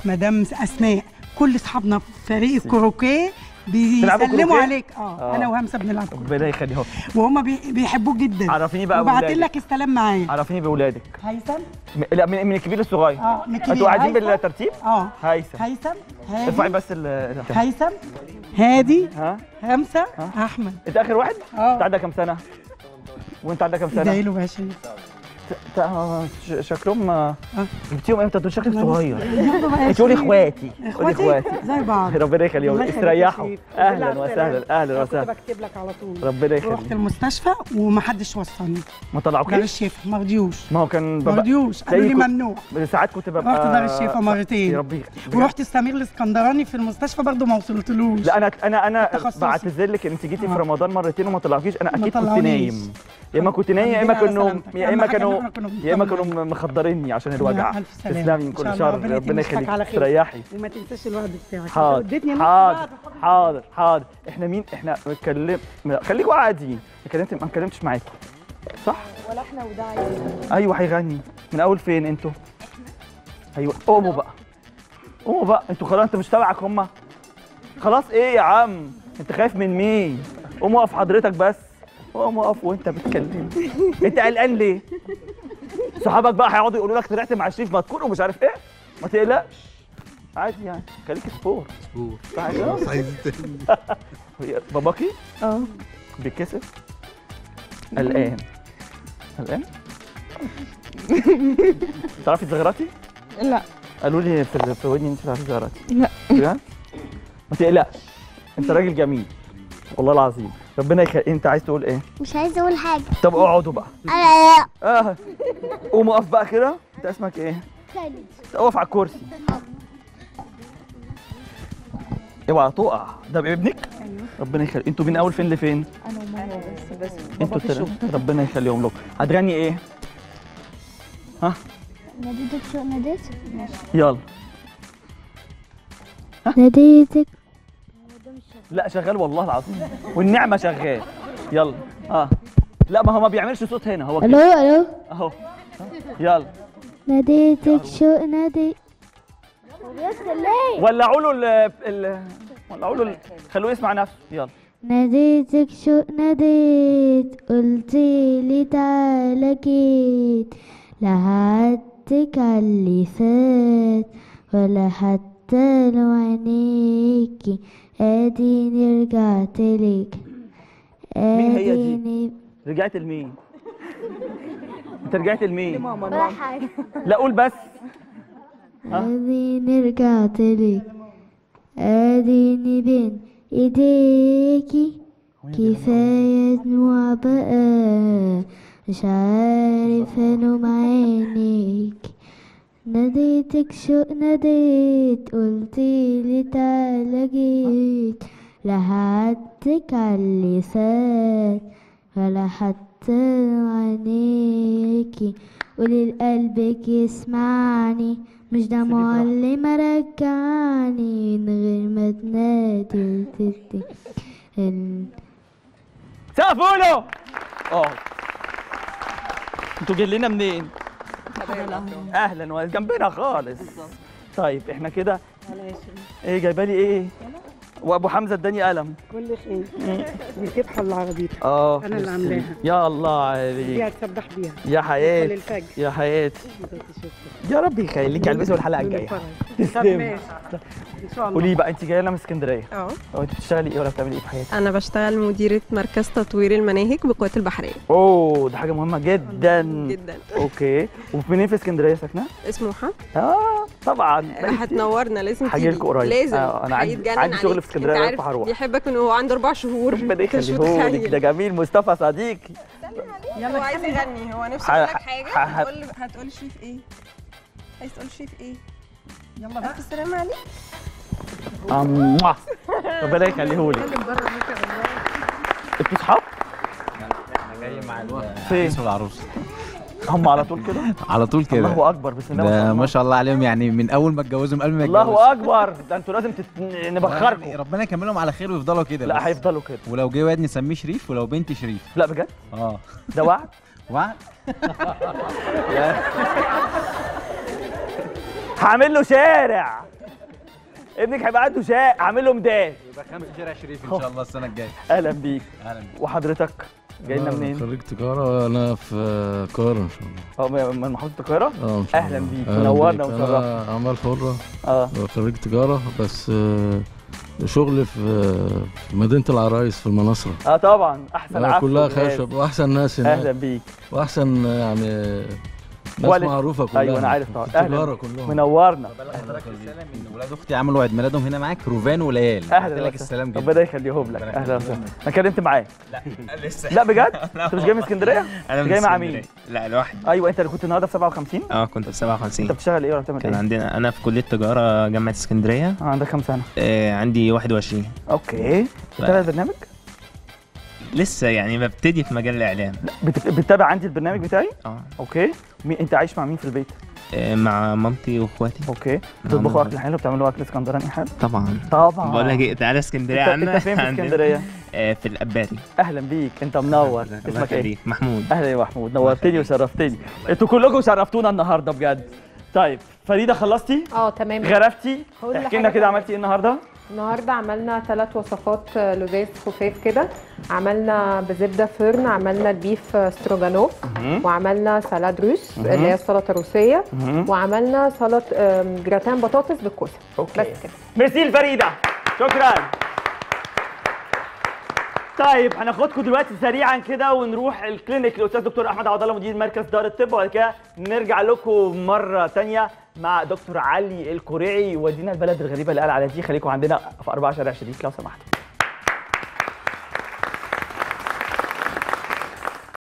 [SPEAKER 17] مدام اسماء كل اصحابنا في فريق الكروكيه
[SPEAKER 2] تلعبوا
[SPEAKER 17] بيسلموا
[SPEAKER 2] كروكيه؟
[SPEAKER 17] عليك اه,
[SPEAKER 2] آه.
[SPEAKER 17] انا وهمسه بنلعب كروكيه
[SPEAKER 2] ربنا يخليهم
[SPEAKER 17] وهم بي- بيحبوك جدا
[SPEAKER 2] عرفيني بقى
[SPEAKER 17] وبعتين
[SPEAKER 2] بولادك.
[SPEAKER 17] لك السلام معايا
[SPEAKER 2] عرفيني بولادك
[SPEAKER 17] هيثم
[SPEAKER 2] م- لا من, من الكبير للصغير
[SPEAKER 17] اه من الكبير.
[SPEAKER 2] انتوا قاعدين
[SPEAKER 17] هيثم.
[SPEAKER 2] بالترتيب؟
[SPEAKER 17] اه
[SPEAKER 2] هيثم
[SPEAKER 17] هيثم
[SPEAKER 2] ارفعي
[SPEAKER 17] هادي
[SPEAKER 2] بس ال
[SPEAKER 17] هيثم هادي
[SPEAKER 2] ها
[SPEAKER 17] همسه احمد
[SPEAKER 2] انت اخر واحد؟
[SPEAKER 17] اه
[SPEAKER 2] انت عندك كام سنه؟ وانت عندك كام سنه؟
[SPEAKER 17] ادعي له بقى شيء
[SPEAKER 2] ت- آه، ش- شكلهم آه، جبتيهم امتى؟ دول شكلك صغير
[SPEAKER 17] يلا بقى يا
[SPEAKER 2] انت قولي
[SPEAKER 17] شيخ.
[SPEAKER 2] اخواتي قولي
[SPEAKER 17] اخواتي
[SPEAKER 2] اخواتي
[SPEAKER 17] زي بعض
[SPEAKER 2] ربنا يخليهم
[SPEAKER 17] الله يخليك يا
[SPEAKER 2] استريحوا
[SPEAKER 17] شيخ.
[SPEAKER 2] اهلا
[SPEAKER 17] بالله على
[SPEAKER 2] وسهلا
[SPEAKER 17] السلامة.
[SPEAKER 2] اهلا
[SPEAKER 17] أنا كنت
[SPEAKER 2] وسهلا
[SPEAKER 17] بكتب لك على طول
[SPEAKER 2] ربنا
[SPEAKER 17] رحت
[SPEAKER 2] يخليك
[SPEAKER 17] المستشفى ومحدش وصلني
[SPEAKER 2] ما
[SPEAKER 17] دار
[SPEAKER 2] طلعوكيش؟
[SPEAKER 17] الشفا ما رضيوش
[SPEAKER 2] ما هو كان
[SPEAKER 17] ما رضيوش قالوا لي
[SPEAKER 2] تلاقيكوا-
[SPEAKER 17] ممنوع
[SPEAKER 2] ساعات كنت ببقى
[SPEAKER 17] رحت دار الشفا مرتين
[SPEAKER 2] يا ربي
[SPEAKER 17] ورحت السمير الاسكندراني في المستشفى برضه ما وصلتلوش
[SPEAKER 2] لا انا انا انا
[SPEAKER 17] تخصصي.
[SPEAKER 2] بعتذر لك ان انت جيتي في
[SPEAKER 17] آه.
[SPEAKER 2] رمضان مرتين وما طلعكيش انا
[SPEAKER 17] ما
[SPEAKER 2] اكيد كنت
[SPEAKER 17] طلعونيش.
[SPEAKER 2] نايم يا اما كنت نايم يا اما
[SPEAKER 17] الحمد لله على
[SPEAKER 2] كانوا
[SPEAKER 17] سلامتك.
[SPEAKER 2] يا
[SPEAKER 17] أهم
[SPEAKER 2] اما
[SPEAKER 17] حاجة إن
[SPEAKER 2] كانوا
[SPEAKER 17] إحنا كنا
[SPEAKER 2] يا اما
[SPEAKER 17] بنطمن.
[SPEAKER 2] كانوا مخدريني عشان الوجع
[SPEAKER 17] لا، ألف سلامة.
[SPEAKER 2] تسلمي من
[SPEAKER 17] إن
[SPEAKER 2] كل
[SPEAKER 17] شاء الله
[SPEAKER 2] شر
[SPEAKER 17] ربنا
[SPEAKER 2] ربنا
[SPEAKER 17] يتمشاك
[SPEAKER 2] يخليك
[SPEAKER 17] على خير.
[SPEAKER 2] تريحي
[SPEAKER 17] وما تنساش الوعد بتاعك
[SPEAKER 2] حاضر
[SPEAKER 17] اديتني نص
[SPEAKER 2] حاضر
[SPEAKER 17] بعض.
[SPEAKER 2] حاضر حاضر احنا مين احنا اتكلم خليكوا قاعدين اتكلمت ما اتكلمتش معاكي صح
[SPEAKER 3] ولا احنا وده عايزين
[SPEAKER 2] ايوه هيغني من اول فين انتوا ايوه قوموا بقى قوموا بقى انتوا خلاص انت مش تبعك هما خلاص ايه يا عم انت خايف من مين قوم اقف حضرتك بس قوم اقف وانت بتكلم انت قلقان ليه صحابك بقى هيقعدوا يقولوا لك طلعت مع شريف مذكور ومش عارف ايه ما تقلقش عادي يعني خليك سبور
[SPEAKER 13] سبور
[SPEAKER 2] تعالى باباكي
[SPEAKER 5] اه
[SPEAKER 2] بيتكسف قلقان قلقان تعرفي تزغرطي؟
[SPEAKER 12] لا
[SPEAKER 2] قالوا لي في في ودني انت تعرفي تزغرطي
[SPEAKER 12] لا
[SPEAKER 2] بجد؟ ما تقلقش انت راجل جميل والله العظيم ربنا يخليك انت عايز تقول ايه؟
[SPEAKER 6] مش عايزه اقول حاجه
[SPEAKER 2] طب اقعدوا بقى
[SPEAKER 6] انا
[SPEAKER 2] اه قوم اقف بقى كده انت اسمك ايه؟
[SPEAKER 6] خالد
[SPEAKER 2] اقف على الكرسي اوعى تقع ده ابنك؟ ربنا يخليك انتوا من اول فين لفين؟
[SPEAKER 5] انا وماما بس بس
[SPEAKER 2] انتوا التلاتة ربنا يخليهم لكم هتغني ايه؟ ها
[SPEAKER 6] ناديتك شو ناديت
[SPEAKER 2] يلا
[SPEAKER 6] ناديتك
[SPEAKER 2] لا شغال والله العظيم والنعمه شغال يلا اه لا ما هو ما بيعملش صوت هنا هو
[SPEAKER 6] الو
[SPEAKER 2] كده
[SPEAKER 6] الو
[SPEAKER 2] اهو يلا
[SPEAKER 6] ناديتك شو نادي
[SPEAKER 2] ولعوا له ال ال ولعوا له ال- خلوه يسمع نفسه يلا
[SPEAKER 6] ناديتك شو ناديت قلتي لي تعالى جيت لا هعدك على اللي فات ولا حتى لو عينيكي اديني رجعت لك
[SPEAKER 2] مين هي دي؟
[SPEAKER 6] اديني
[SPEAKER 2] رجعت لمين؟ انت رجعت لمين؟
[SPEAKER 6] ولا حاجة
[SPEAKER 2] لا قول بس ها؟
[SPEAKER 6] اديني رجعت لك اديني بين ايديكي كفاية دموع بقى مش عارف الوم عينيك ناديتك شو ناديت قلتيلي تعالى جيت لا هعدك على اللي فات ولا حتى عينيكي قولي لقلبك يسمعني مش ده معلم رجعني من غير ما تنادي وتدي ال-
[SPEAKER 2] سقفوا له اه انتوا جايين لنا منين؟ اهلا وسهلا جنبنا خالص طيب احنا كده ايه جايبه لي ايه؟ وابو حمزه اداني قلم
[SPEAKER 17] كل خير دي الكبحه اللي عربيتها
[SPEAKER 2] اه
[SPEAKER 17] انا اللي عاملاها
[SPEAKER 2] يا الله
[SPEAKER 17] دي
[SPEAKER 2] عليك
[SPEAKER 17] هتسبح بيها
[SPEAKER 2] يا حياتي
[SPEAKER 17] للفجر.
[SPEAKER 2] يا حياتي يا رب يخليك البسي الحلقه الجايه تسلمي
[SPEAKER 17] ان شاء الله
[SPEAKER 2] قولي بقى انت جايه لنا من اسكندريه
[SPEAKER 14] اه
[SPEAKER 2] هو انت بتشتغلي ايه ولا بتعملي ايه في حياتك؟
[SPEAKER 14] انا بشتغل مديرة مركز تطوير المناهج بالقوات البحرية
[SPEAKER 2] اوه ده حاجه مهمه جدا
[SPEAKER 14] جدا
[SPEAKER 2] اوكي ومنين في اسكندريه ساكنه؟
[SPEAKER 14] سموحة
[SPEAKER 2] اه طبعا
[SPEAKER 14] هتنورنا لازم
[SPEAKER 2] هاجي
[SPEAKER 14] تيجي
[SPEAKER 2] لكم قريب.
[SPEAKER 14] لازم
[SPEAKER 2] آه، أنا عندي-
[SPEAKER 14] هيتجنن
[SPEAKER 2] عندي شغل
[SPEAKER 14] عليك.
[SPEAKER 2] في اسكندرية
[SPEAKER 14] انت
[SPEAKER 2] رايح
[SPEAKER 14] عارف
[SPEAKER 2] هروح.
[SPEAKER 14] بيحبك من هو عنده اربع شهور
[SPEAKER 2] ربنا
[SPEAKER 14] انت مش
[SPEAKER 2] يخليهولك
[SPEAKER 14] متخيل.
[SPEAKER 2] ده جميل مصطفى صديقي
[SPEAKER 14] هو عايز يغني هو نفسه
[SPEAKER 2] ح-
[SPEAKER 14] يقول لك
[SPEAKER 2] ح-
[SPEAKER 14] حاجة
[SPEAKER 2] ح-
[SPEAKER 14] هتقول هتقول شريف ايه؟ عايز تقول شريف ايه؟ يلا بقى السلام عليكم
[SPEAKER 2] أموah. ربنا يخليهولك انتوا صحاب؟
[SPEAKER 15] احنا جاي مع
[SPEAKER 2] فين؟
[SPEAKER 15] اسم العروسه
[SPEAKER 2] هم على طول كده؟
[SPEAKER 15] على طول كده
[SPEAKER 2] الله اكبر بسم الله ما شاء
[SPEAKER 15] ده
[SPEAKER 2] الله
[SPEAKER 15] ما شاء الله عليهم يعني من اول ما اتجوزوا من قبل ما يتجوزوا
[SPEAKER 2] الله اكبر ده انتوا لازم تت... نبخركم
[SPEAKER 15] ربنا يكملهم على خير ويفضلوا كده
[SPEAKER 2] لا
[SPEAKER 15] بس.
[SPEAKER 2] هيفضلوا كده
[SPEAKER 15] ولو جه واد نسميه شريف ولو بنت شريف
[SPEAKER 2] لا بجد
[SPEAKER 15] اه
[SPEAKER 2] ده وعد
[SPEAKER 15] وعد
[SPEAKER 2] هعمل له شارع ابنك هيبقى عنده شاء عامل له ميدان
[SPEAKER 15] يبقى خمسة شارع شريف ان شاء الله السنه الجايه
[SPEAKER 2] اهلا بيك
[SPEAKER 15] اهلا بيك
[SPEAKER 2] وحضرتك جاي لنا
[SPEAKER 13] أنا
[SPEAKER 2] منين؟
[SPEAKER 13] خريج تجارة أنا في القاهرة إن شاء الله
[SPEAKER 2] اه من من محافظه القاهره؟
[SPEAKER 13] اه إن شاء
[SPEAKER 2] اهلا
[SPEAKER 13] الله.
[SPEAKER 2] بيك
[SPEAKER 13] أهلاً
[SPEAKER 2] منورنا
[SPEAKER 13] بيك.
[SPEAKER 2] ومشرفنا
[SPEAKER 13] أنا أعمال حرة
[SPEAKER 2] اه
[SPEAKER 13] خريج تجارة بس آه، شغل في في مدينة العرايس في المناصرة
[SPEAKER 2] اه طبعا احسن
[SPEAKER 13] آه،
[SPEAKER 2] عفو
[SPEAKER 13] كلها
[SPEAKER 2] وجهاز.
[SPEAKER 13] خشب وأحسن ناس هناك
[SPEAKER 2] اهلا بيك
[SPEAKER 13] وأحسن يعني ناس
[SPEAKER 2] والد.
[SPEAKER 13] معروفة كلها
[SPEAKER 2] ايوه انا عارف طبعا
[SPEAKER 13] في التجارة
[SPEAKER 2] اهلا
[SPEAKER 13] كلهم
[SPEAKER 2] منورنا
[SPEAKER 15] ان ولاد اختي عملوا عيد ميلادهم هنا معاك روفان وليال
[SPEAKER 2] اهلا
[SPEAKER 15] بعت لك
[SPEAKER 2] وسهلا.
[SPEAKER 15] السلام جدا
[SPEAKER 2] ربنا يخليهم لك اهلا وسهلا انا كلمت معاه
[SPEAKER 18] لا لسه
[SPEAKER 2] لا بجد انت مش جاي من اسكندريه
[SPEAKER 18] انا
[SPEAKER 2] أنت
[SPEAKER 18] من
[SPEAKER 2] جاي مع
[SPEAKER 18] اسكندرية.
[SPEAKER 2] مين
[SPEAKER 18] لا لوحدي
[SPEAKER 2] ايوه انت اللي كنت النهارده في 57
[SPEAKER 18] اه كنت في 57
[SPEAKER 2] انت بتشتغل ايه ولا بتعمل
[SPEAKER 18] كان
[SPEAKER 2] ايه
[SPEAKER 18] عندنا انا في كليه تجاره جامعه اسكندريه
[SPEAKER 2] اه عندك كام سنه
[SPEAKER 18] آه عندي 21
[SPEAKER 2] اوكي بتتابع البرنامج
[SPEAKER 18] لسه يعني ببتدي في مجال الاعلام
[SPEAKER 2] بت- بتتابع عندي البرنامج بتاعي
[SPEAKER 18] اه
[SPEAKER 2] اوكي مين انت عايش مع مين في البيت
[SPEAKER 18] آه مع مامتي واخواتي
[SPEAKER 2] اوكي بتطبخوا اكل حلو بتعملوا اكل اسكندراني حلو
[SPEAKER 18] طبعا
[SPEAKER 2] طبعا
[SPEAKER 18] بقول لك ايه تعالى اسكندريه
[SPEAKER 2] انت-
[SPEAKER 18] عندنا
[SPEAKER 2] انت فين في
[SPEAKER 18] عندنا-
[SPEAKER 2] اسكندريه؟
[SPEAKER 18] آه في الاباري
[SPEAKER 2] اهلا بيك انت منور اسمك ايه
[SPEAKER 18] يخليك. محمود
[SPEAKER 2] اهلا يا محمود نورتني وشرفتني انتوا كلكم شرفتونا النهارده بجد طيب فريده خلصتي
[SPEAKER 3] اه تمام
[SPEAKER 2] غرفتي
[SPEAKER 3] كل
[SPEAKER 2] احكي لنا
[SPEAKER 3] حاجة
[SPEAKER 2] كده عملتي ايه النهارده
[SPEAKER 3] النهارده عملنا ثلاث وصفات لذاذ خفاف كده عملنا بزبده فرن عملنا البيف ستروجانوف
[SPEAKER 2] مهم.
[SPEAKER 3] وعملنا سلاد روس
[SPEAKER 2] مهم.
[SPEAKER 3] اللي هي السلطه الروسيه
[SPEAKER 2] مهم.
[SPEAKER 3] وعملنا سلطه آم، جراتان بطاطس بالكوسه
[SPEAKER 2] اوكي
[SPEAKER 3] بس كده
[SPEAKER 2] ميرسي لفريده شكرا طيب هناخدكم دلوقتي سريعا كده ونروح الكلينيك الاستاذ دكتور احمد عبد الله مدير مركز دار الطب وبعد كده نرجع لكم مره تانية مع دكتور علي القريعي يودينا البلد الغريبه اللي قال عليها دي خليكم عندنا في 4 شارع شريف لو سمحتوا